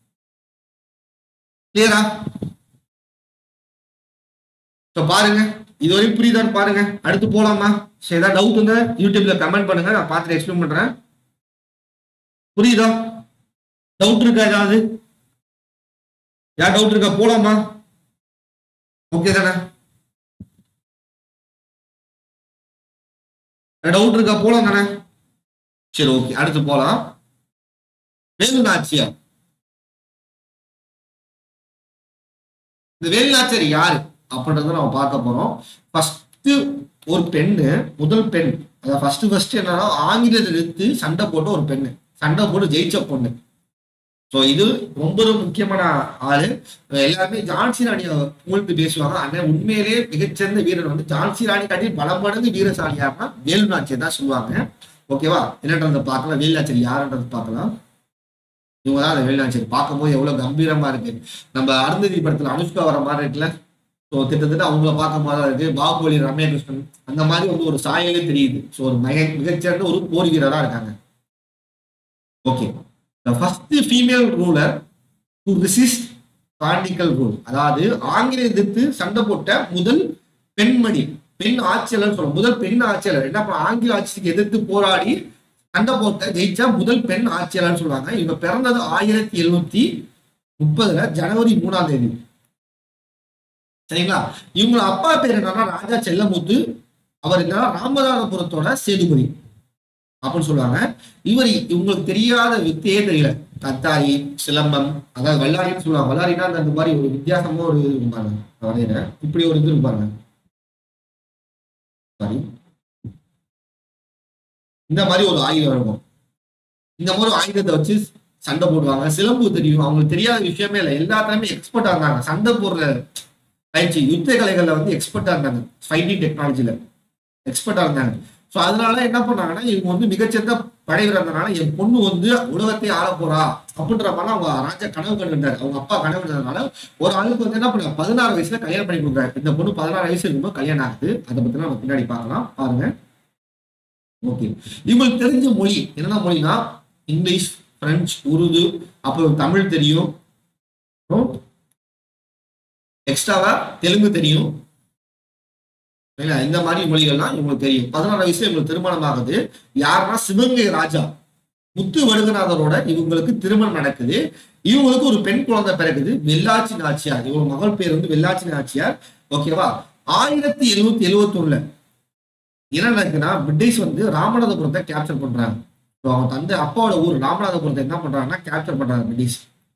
கிளியரா ஸோ பாருங்க இதுவரையும் புரியுதான்னு பாருங்க அடுத்து போலாமா சரி ஏதாவது டவுட் இருந்தா யூடியூப்ல கமெண்ட் பண்ணுங்க நான் பார்த்துட்டு எக்ஸ்பிளைன் பண்றேன் புரியுதா டவுட் இருக்கா ஏதாவது யார் டவுட் இருக்கா போலாமா ஓகே தானே டவுட் இருக்கா போலாம் தானே சரி ஓகே அடுத்து போலாம் வேலு நாச்சியார் இந்த வேலு நாச்சியார் யாரு அப்படின்றத நம்ம பார்க்க போறோம் ஃபர்ஸ்ட் ஒரு பெண்ணு முதல் பெண் அதாவது ஃபர்ஸ்ட் ஃபர்ஸ்ட் என்னன்னா ஆங்கிலத்தை எடுத்து சண்டை போட்ட ஒரு பெண்ணு சண்டை போட்டு ஜெயிச்ச பொண்ணு ஸோ இது ரொம்ப ரொம்ப முக்கியமான ஆளு எல்லாருமே ஜான்சி ராணியை புகழ்ந்து பேசுவாங்க ஆனால் உண்மையிலே மிகச்சிறந்த வீரர் வந்து ஜான்சி ராணி காட்டி பல மடங்கு வீரசாலி யாருன்னா வேலு நாச்சியர் தான் சொல்லுவாங்க ஓகேவா என்னன்றதை பார்க்கலாம் வேலு நாச்சியர் யாருன்றது பார்க்கலாம் இவங்க தான் அந்த வேலு நாச்சியர் பார்க்கும்போது எவ்வளவு கம்பீரமா இருக்கு நம்ம அருந்ததி படத்துல அனுஷ்கா வர மாதிரி இருக்குல்ல ஸோ கிட்டத்தட்ட அவங்கள பார்க்கும் போது தான் இருக்கு பாகுபலி ரம்யா கிருஷ்ணன் அந்த மாதிரி வந்து ஒரு சாயலே தெரியுது ஸோ ஒரு மிக மிகச்சிறந்த ஒரு போர் வீரரா இருக்காங்க okay the first female ruler to resist கார்டிக்கல் ரூல் அதாவது ஆங்கில எதிர்த்து சண்டை போட்ட முதல் பெண்மணி பெண் ஆட்சியாளர் சொல்ல முதல் பெண் ஆட்சியாளர் என்ன பண்ண ஆங்கில ஆட்சிக்கு எதிர்த்து போராடி சண்டை போட்ட ஜெயிச்சா முதல் பெண் ஆட்சியாளர்னு சொல்லுவாங்க இவங்க பிறந்தது ஆயிரத்தி எழுநூத்தி முப்பதுல ஜனவரி மூணாம் தேதி சரிங்களா இவங்க அப்பா பேர் என்னன்னா ராஜா செல்லமுத்து அவர் என்னன்னா ராமநாதபுரத்தோட சேதுபதி அப்படின்னு சொல்லுவாங்க இவர் இவங்களுக்கு தெரியாத வித்தையே தெரியல கத்தாரி சிலம்பம் அதாவது வல்லாரின்னு சொல்லுவாங்க வல்லாரினா அந்த அந்த மாதிரி ஒரு வித்தியாசமா ஒரு இது இருப்பாங்க வரையில இப்படி ஒரு இது இருப்பாங்க சாரி இந்த மாதிரி ஒரு ஆயுதம் இருக்கும் இந்த மாதிரி ஆயுதத்தை வச்சு சண்டை போடுவாங்க சிலம்பு தெரியும் அவங்களுக்கு தெரியாத விஷயமே இல்லை எல்லாத்துலயுமே எக்ஸ்பர்ட்டா இருந்தாங்க சண்டை போடுற பயிற்சி யுத்த கலைகள்ல வந்து எக்ஸ்பர்ட்டா இருந்தாங்க ஃபைட்டிங் டெக்னாலஜில எக்ஸ்பர்ட்டா இருந்தாங்க ஸோ அதனால என்ன பண்ணாங்கன்னா இவங்க வந்து மிகச்சிறந்த படை வீரர்னால என் பொண்ணு வந்து உலகத்தை ஆள போறா அப்படின்ற மாதிரி அவங்க ராஜா கனவு கண்டிருந்தாரு அவங்க அப்பா கனவு கண்டதுனால ஒரு ஆளுக்கு வந்து என்ன பண்ண பதினாறு வயசுல கல்யாணம் பண்ணி கொடுக்குறாரு இந்த பொண்ணு பதினாறு வயசு இருக்கும்போது கல்யாணம் ஆகுது அதை பத்தி நம்ம பின்னாடி பார்க்கலாம் பாருங்க ஓகே இவங்களுக்கு தெரிஞ்ச மொழி என்னென்ன மொழினா இங்கிலீஷ் பிரெஞ்சு உருது அப்புறம் தமிழ் தெரியும் எக்ஸ்ட்ராவா தெலுங்கு தெரியும் சரிங்களா? இந்த மாதிரி மொழிகள்லாம் இவங்களுக்கு தெரியும் பதினாறு வயசுல இவங்களுக்கு திருமணம் ஆகுது யாருன்னா சிவகங்கை ராஜா முத்து வடுகநாதரோட இவங்களுக்கு திருமணம் நடக்குது இவங்களுக்கு ஒரு பெண் குழந்தை பிறகுது வெள்ளாச்சி நாச்சியார் இவங்க மகள் பேர் வந்து வெள்ளாச்சி நாச்சியார் ஓகேவா ஆயிரத்தி எழுநூத்தி எழுவத்தி ஒண்ணுல என்ன நடக்குதுன்னா பிரிட்டிஷ் வந்து ராமநாதபுரத்தை கேப்சர் பண்றாங்க So, அவங்க தந்தை அப்பாவோட ஊர் ராமநாதபுரத்தை என்ன பண்றாங்கன்னா கேப்சர் பண்றாங்க பிரிட்டிஷ்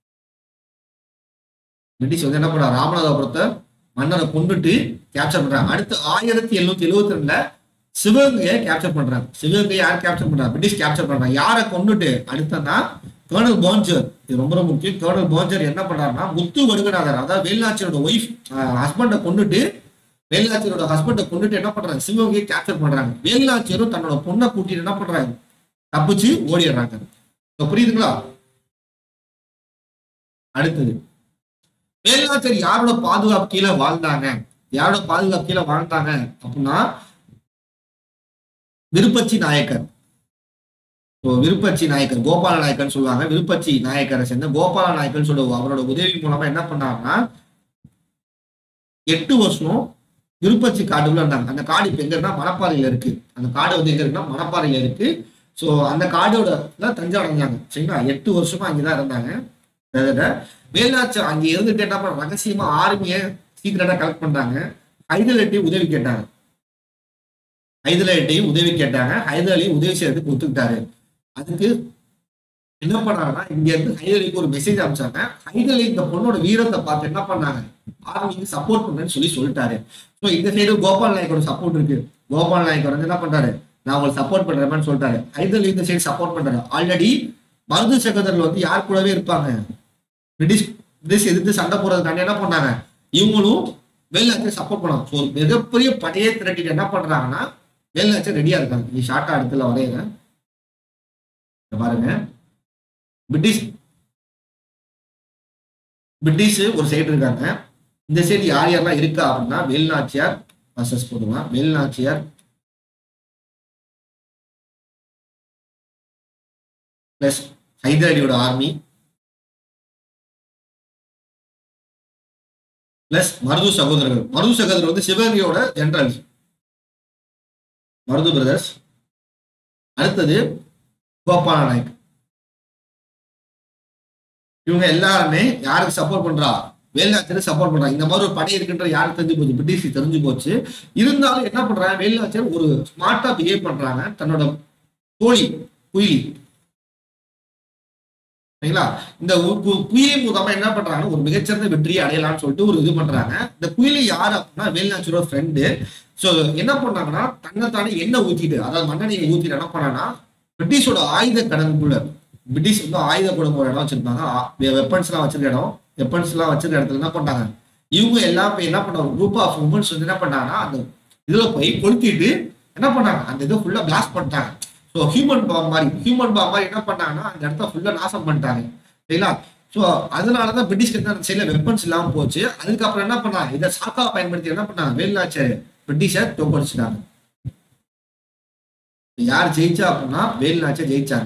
பிரிட்டிஷ் வந்து என்ன பண்றாங்க ராமநாதபுரத்தை மன்னரை கொண்டுட்டு கேப்சர் பண்றாங்க அடுத்து ஆயிரத்தி எழுநூத்தி எழுவத்தி ரெண்டுல சிவகங்கையை கேப்சர் பண்றாங்க சிவகங்கை யார் கேப்சர் பண்றாங்க பிரிட்டிஷ் கேப்சர் பண்றாங்க யாரை கொண்டுட்டு அடுத்தனா கர்னல் போஞ்சர் இது ரொம்ப ரொம்ப முக்கியம் கர்னல் போஞ்சர் என்ன பண்றாருன்னா முத்து வடுகநாதர் அதாவது வேலுநாச்சியரோட ஒய்ஃப் ஹஸ்பண்டை கொண்டுட்டு வேலுநாச்சியரோட ஹஸ்பண்டை கொண்டுட்டு என்ன பண்றாங்க சிவகங்கையை கேப்சர் பண்றாங்க வேலுநாச்சியரும் தன்னோட பொண்ணை கூட்டிட்டு என்ன பண்றாங்க தப்பிச்சு ஓடிடுறாங்க இப்ப புரியுதுங்களா அடுத்தது வேலுநாச்சியர் யாரோட பாதுகாப்பு கீழே வாழ்ந்தாங்க யாரோட பாதுகாப்பு கீழே வாழ்ந்தாங்க அப்படின்னா விருப்பச்சி நாயக்கர் இப்போ விருப்பச்சி நாயக்கர் கோபால நாயக்கர்னு சொல்லுவாங்க விருப்பச்சி நாயக்கரை சேர்ந்த கோபால நாயக்கர்னு சொல்லுவோம் அவரோட உதவி மூலமா என்ன பண்ணாருன்னா எட்டு வருஷம் விருப்பச்சி காடுக்குள்ள இருந்தாங்க அந்த காடு இப்ப எங்க இருக்குன்னா மணப்பாறையில இருக்கு அந்த காடு வந்து எங்க இருக்குன்னா மணப்பாறையில இருக்கு ஸோ அந்த காடோட தான் தஞ்சை அடைஞ்சாங்க சரிங்களா எட்டு வருஷமா அங்கதான் இருந்தாங்க கிட்டத்தட்ட வேலாச்சு அங்க இருந்துட்டு என்ன பண்ண ரகசியமா ஆர்மியை சீக்கிரட்டா கலெக்ட் பண்றாங்க ஹைதர் உதவி கேட்டாங்க ஹைதர் உதவி கேட்டாங்க ஹைதர் அலி உதவி செய்யறதுக்கு ஒத்துக்கிட்டாரு அதுக்கு என்ன பண்ணாங்கன்னா இங்க இருந்து ஹைதர் அலிக்கு ஒரு மெசேஜ் அனுப்பிச்சாங்க ஹைதர் அலி இந்த பொண்ணோட வீரத்தை பார்த்து என்ன பண்ணாங்க ஆர்மிக்கு சப்போர்ட் பண்றேன்னு சொல்லி சொல்லிட்டாரு ஸோ இந்த சைடு கோபால் நாயக்கோட சப்போர்ட் இருக்கு கோபால் நாயக்கர் வந்து என்ன பண்றாரு நான் உங்களுக்கு சப்போர்ட் பண்றேன்னு சொல்லிட்டாரு ஹைதர் அலி இந்த சைடு சப்போர்ட் பண்றாரு ஆல்ரெடி மருது சகோதரர்கள் வந்து யார் கூடவே இருப்பாங்க பிரிட்டிஷ் பிரிட்டிஷ் எதிர்த்து சண்டை போடுறதுக்காண்டி என்ன பண்ணாங்க இவங்களும் வேலாச்சை சப்போர்ட் பண்ணாங்க ஸோ மிகப்பெரிய படையை திரட்டிட்டு என்ன பண்றாங்கன்னா வேலாச்சை ரெடியா இருக்காங்க நீ ஷார்ட்டா இடத்துல வரையிறேன் இங்க பாருங்க பிரிட்டிஷ் பிரிட்டிஷ் ஒரு சைடு இருக்காங்க இந்த சைடு யார் யாரெல்லாம் இருக்கா அப்படின்னா வேல்நாச்சியார் வர்சஸ் போடுவான் வேல்நாச்சியார் பிளஸ் ஹைதர் அலியோட ஆர்மி பிளஸ் மருது சகோதரர்கள் மருது சகோதரர் வந்து சிவகங்கையோட ஜெனரல் மருது பிரதர்ஸ் அடுத்தது கோபால நாயக் இவங்க எல்லாருமே யாருக்கு சப்போர்ட் பண்றா வேலுநாச்சியர் சப்போர்ட் பண்றாங்க இந்த மாதிரி ஒரு படை இருக்குன்ற யாருக்கு தெரிஞ்சு போச்சு பிரிட்டிஷ் தெரிஞ்சு போச்சு இருந்தாலும் என்ன பண்றாங்க வேலுநாச்சியர் ஒரு ஸ்மார்ட்டா பிஹேவ் பண்றாங்க தன்னோட தோழி குயிலி சரிங்களா இந்த உ- கு- குயிலி மூலமா என்ன பண்றாங்க ஒரு மிகச்சிறந்த வெற்றியை அடையலாம்னு சொல்லிட்டு ஒரு இது பண்றாங்க இந்த குயிலி யாரு அப்படின்னா வேலுநாச்சியோட ஃப்ரெண்டு ஸோ என்ன பண்ணாங்கன்னா தன்னைத்தானே எண்ணெய் ஊத்திட்டு அதாவது மண்ணெண்ணெயை ஊத்திட்டு என்ன பண்ணாங்கன்னா பிரிட்டிஷோட ஆயுத கடனுக்குள்ள பிரிட்டிஷ் வந்து ஆயுத குடும்ப ஒரு இடம் வச்சிருப்பாங்க வெப்பன்ஸ் எல்லாம் வச்சிருக்க இடம் வெப்பன்ஸ் எல்லாம் வச்சிருக்க இடத்துல என்ன பண்ணாங்க இவங்க எல்லாம் போய் என்ன பண்ணாங்க குரூப் ஆஃப் உமன்ஸ் வந்து என்ன பண்ணாங்கன்னா அந்த இதுல போய் கொளுத்திட்டு என்ன பண்ணாங்க அந்த இதை ஃபுல்லா பிளாஸ்ட் பண்ணிட்டாங்க ஸோ ஹியூமன் பாம் மாதிரி ஹியூமன் பாம் மாதிரி என்ன பண்ணாங்கன்னா அந்த இடத்த ஃபுல்லா நாசம் பண்ணிட்டாங்க சரிங்களா ஸோ அதனாலதான் பிரிட்டிஷ்க்கு வந்து அந்த சைடில் வெப்பன்ஸ் இல்லாம போச்சு அதுக்கப்புறம் என்ன பண்ணாங்க இதை சாக்கா பயன்படுத்தி என்ன பண்ணாங்க வேலுநாச்ச பிரிட்டிஷை தோக்கடிச்சிட்டாங்க யார் ஜெயிச்சா அப்படின்னா வேலுநாச்ச ஜெயிச்சாங்க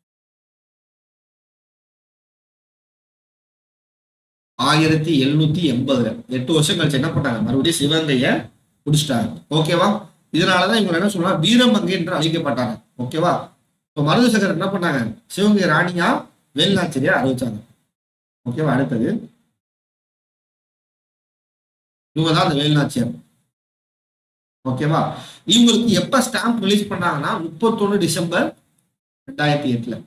ஆயிரத்தி எழுநூத்தி எண்பதுல எட்டு வருஷம் கழிச்சு என்ன பண்ணாங்க மறுபடியும் சிவகங்கைய பிடிச்சிட்டாங்க ஓகேவா இதனாலதான் இவங்க என்ன சொல்லுவாங்க வீரமங்கை என்று அழைக்கப்பட்டாங்க ஓகேவா இப்போ மருது சகர் என்ன பண்ணாங்க சிவகங்கை ராணியா வேலுநாச்சிரியா அறிவிச்சாங்க ஓகேவா அடுத்தது இவங்க தான் அந்த வேலுநாச்சியார் ஓகேவா இவங்களுக்கு எப்ப ஸ்டாம்ப் ரிலீஸ் பண்ணாங்கன்னா முப்பத்தொன்னு டிசம்பர் ரெண்டாயிரத்தி எட்டுல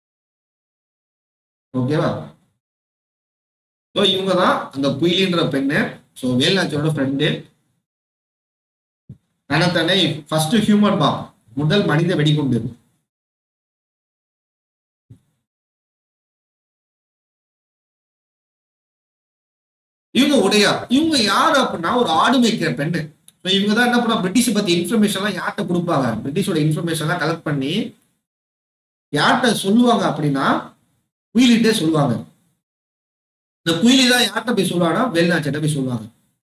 ஓகேவா ஸோ இவங்க தான் அந்த குயிலின்ற பெண்ணு ஸோ வேலுநாச்சியோட ஃப்ரெண்டு தனத்தனை ஃபர்ஸ்ட் ஹியூமன் பாம் முதல் மனித வெடிகுண்டு இவங்க உடையார் இவங்க யாரு அப்படின்னா ஒரு ஆடு மேய்க்கிற பெண்ணு ஸோ இவங்க தான் என்ன பண்ணா பிரிட்டிஷ் பத்தி இன்ஃபர்மேஷன்லாம் யார்கிட்ட கொடுப்பாங்க பிரிட்டிஷோட இன்ஃபர்மேஷன்லாம் கலெக்ட் பண்ணி யார்கிட்ட சொல்லுவாங்க அப்படின்னா குயிலிட்டே சொல்லுவாங்க இந்த குயிலி தான் யார்கிட்ட போய் சொல்லுவாங்கன்னா வேல்நாச்சிட்ட போய் சொல்லுவாங்க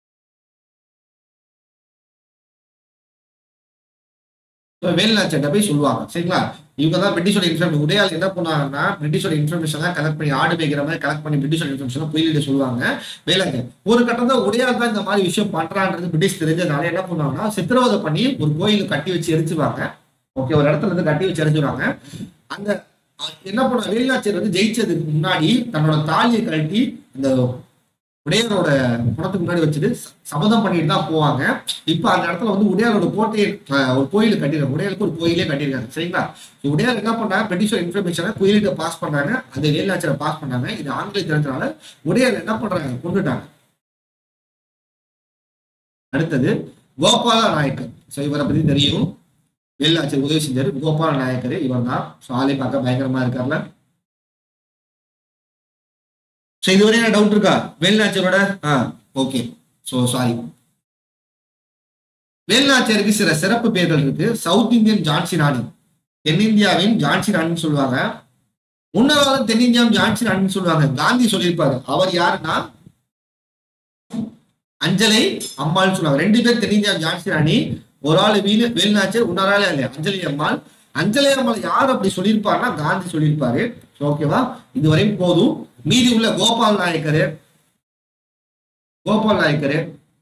வேலுநாச்சிட்ட போய் சொல்லுவாங்க சரிங்களா இவங்க தான் பிரிட்டிஷோட இன்ஃபர்மேஷன் உடையால் என்ன பண்ணாங்கன்னா பிரிட்டிஷோட இன்ஃபர்மேஷன் கலெக்ட் பண்ணி ஆடு மேய்க்கிற மாதிரி கலெக்ட் பண்ணி பிரிட்டிஷோட இன்ஃபர்மேஷன் குயிலிட்ட சொல்லுவாங்க வேலைக்கு ஒரு கட்டத்தில் உடையால் தான் இந்த மாதிரி விஷயம் பண்றான்றது பிரிட்டிஷ் தெரிஞ்சதுனால என்ன பண்ணுவாங்கன்னா சித்திரவதை பண்ணி ஒரு கோயில கட்டி வச்சு எரிச்சுவாங்க ஓகே ஒரு இடத்துல இருந்து கட்டி வச்சு எரிஞ்சுவாங்க அந்த அஹ், என்ன பண்ண வேலுநாச்சியர் வந்து ஜெயிச்சதுக்கு முன்னாடி தன்னோட தாலியை கழட்டி இந்த உடையாரோட படத்துக்கு முன்னாடி வச்சுட்டு ச- சபதம் பண்ணிட்டு தான் போவாங்க இப்போ அந்த இடத்துல வந்து உடையாரோட கோட்டையை அஹ், ஒரு கோயில் கட்டிருக்காங்க உடையாருக்கு ஒரு கோயிலே கட்டியிருக்காங்க சரிங்களா So, உடையார் என்ன பண்ணாங்க பிரிட்டிஷோட இன்ஃபர்மேஷனை கோயிலிட்ட பாஸ் பண்ணாங்க அந்த வேலாச்சரை பாஸ் பண்ணாங்க இது ஆங்கில தெரிஞ்சனால உடையார் என்ன பண்றாங்க கொண்டுட்டாங்க அடுத்தது கோபால நாயக்கர் ஸோ இவரை பத்தி தெரியும் வேலாச்சர் உதவி செஞ்சாரு கோபால நாயக்கர் இவர் தான் ஸோ ஆளை பார்க்க பயங்கரமா இருக்கார்ல ஸோ இதுவரை என்ன டவுட் இருக்கா வேலுநாச்சியரோட ஆ ஓகே ஸோ சாரி வேலுநாச்சியருக்கு சில சிறப்பு பெயர்கள் இருக்கு சவுத் இந்தியன் ஜான்சி ராணி தென்னிந்தியாவின் ஜான்சி ராணின்னு சொல்லுவாங்க முன்னதாக தென்னிந்தியாவின் ஜான்சி ராணின்னு சொல்லுவாங்க காந்தி சொல்லியிருப்பாரு அவர் யாருன்னா அஞ்சலை அம்மாள்னு சொல்லுவாங்க ரெண்டு பேர் தென்னிந்தியா ஜான்சி ராணி ஒரு ஆள் வீணு வேலுநாச்சியர் இன்னொரு ஆள் இல்லையா அஞ்சலி அம்மாள் அஞ்சலி அம்மாள் யார் அப்படி சொல்லியிருப்பாருன்னா காந்தி சொல்லியிருப்பாரு ஓகேவா இதுவரையும் போதும் மீதி உள்ள கோபால் நாயக்கரு கோபால் நாயக்கரு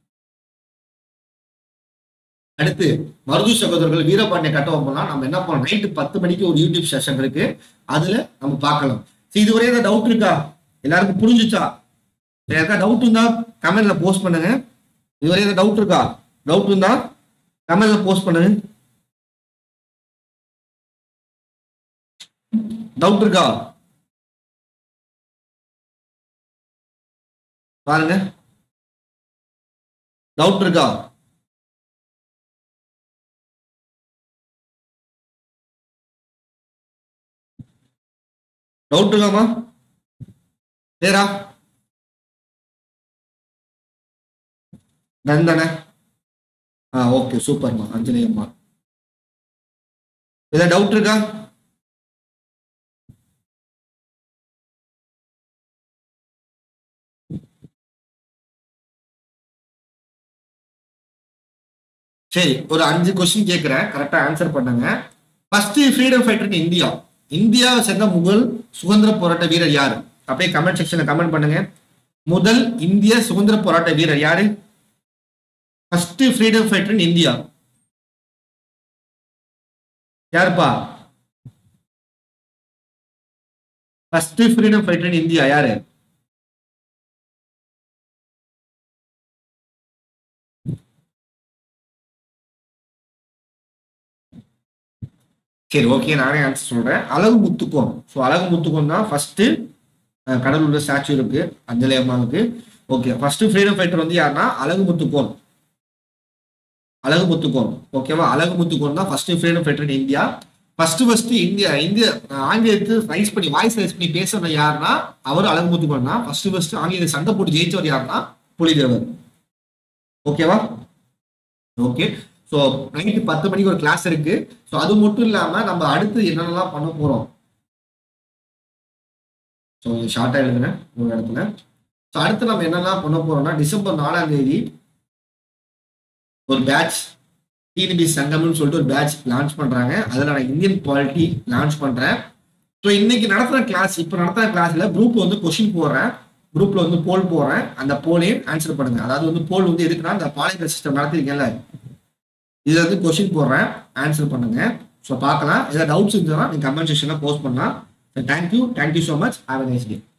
அடுத்து மருது சகோதரர்கள் வீரபாண்டிய கட்டபொம்மன்லாம் நம்ம என்ன பண்ணோம் நைட்டு பத்து மணிக்கு ஒரு யூடியூப் செஷன் இருக்கு அதுல நம்ம பார்க்கலாம் சரி, இதுவரை ஏதாவது டவுட் இருக்கா எல்லாருக்கும் புரிஞ்சுச்சா சரி, யாருக்கா டவுட் இருந்தா கமெண்ட்ல போஸ்ட் பண்ணுங்க இதுவரை ஏதாவது டவுட் இருக்கா டவுட் இருந்தா கமெண்ட்ல போஸ்ட் பண்ணுங்க டவுட் இருக்கா பாருங்க டவுட் இருக்கா டவுட் இருக்காமா சரிடா நந்தன ஆ ஓகே சூப்பர்மா அஞ்சலி அம்மா ஏதாவது டவுட் இருக்கா சரி ஒரு அஞ்சு கொஸ்டின் கேட்கிறேன் கரெக்டா ஆன்சர் பண்ணுங்க first freedom fighter in India இந்தியாவை சேர்ந்த முதல் சுதந்திர போராட்ட வீரர் யாரு அப்படியே கமெண்ட் செக்ஷன்ல கமெண்ட் பண்ணுங்க முதல் இந்திய சுதந்திர போராட்ட வீரர் யாரு first freedom fighter in India யாருப்பா first freedom fighter in India யாரு சரி ஓகே நானே ஆன்சர் சொல்றேன் அழகு முத்துக்கோன் ஸோ அழகு முத்துக்கோன் தான் ஃபர்ஸ்ட் கடலூர்ல ஸ்டாச்சு இருக்கு அஞ்சலி அம்மாவுக்கு ஓகே ஃபர்ஸ்ட் ஃப்ரீடம் ஃபைட்டர் வந்து யாருன்னா அழகு முத்துக்கோன் அழகு முத்துக்கோன் ஓகேவா அழகு முத்துக்கோன் தான் first freedom fighter in India first first India இந்திய ஆங்கிலத்து ரைஸ் பண்ணி வாய்ஸ் ரைஸ் பண்ணி பேசுறது யாருன்னா அவர் அழகு முத்துக்கோன் தான் ஃபர்ஸ்ட் ஃபர்ஸ்ட் ஆங்கில சண்டை போட்டு ஜெயிச்சவர் யாருன்னா புலிதேவர் ஓகேவா ஓகே ஸோ நைட்டு பத்து மணிக்கு ஒரு கிளாஸ் இருக்கு ஸோ அது மட்டும் இல்லாம நம்ம அடுத்து என்னென்னலாம் பண்ண போறோம் ஸோ ஷார்ட்டா எழுதுனேன் ஒரு இடத்துல ஸோ அடுத்து நம்ம என்னெல்லாம் பண்ண போறோம்னா டிசம்பர் நாலாம் தேதி ஒரு பேட்ச் டிஎன்பி சங்கம்னு சொல்லிட்டு ஒரு பேட்ச் லான்ச் பண்றாங்க அதில் நான் இந்தியன் குவாலிட்டி லான்ச் பண்றேன் ஸோ இன்னைக்கு நடத்துற கிளாஸ் இப்போ நடத்துற கிளாஸ்ல குரூப் வந்து கொஷின் போடுறேன் குரூப்ல வந்து போல் போடுறேன் அந்த போலையும் ஆன்சர் பண்ணுங்க அதாவது வந்து போல் வந்து எதுக்குன்னா இந்த பாலிமர் சிஸ்டம் நடத்திருக்கேன்ல இதுல வந்து கொஷின் போடுறேன் ஆன்சர் பண்ணுங்க ஸோ பார்க்கலாம் ஏதாவது டவுட்ஸ் இருந்ததுன்னா நீங்க கமெண்ட் செக்ஷன்ல போஸ்ட் பண்ணலாம் thank you thank you so much have a nice day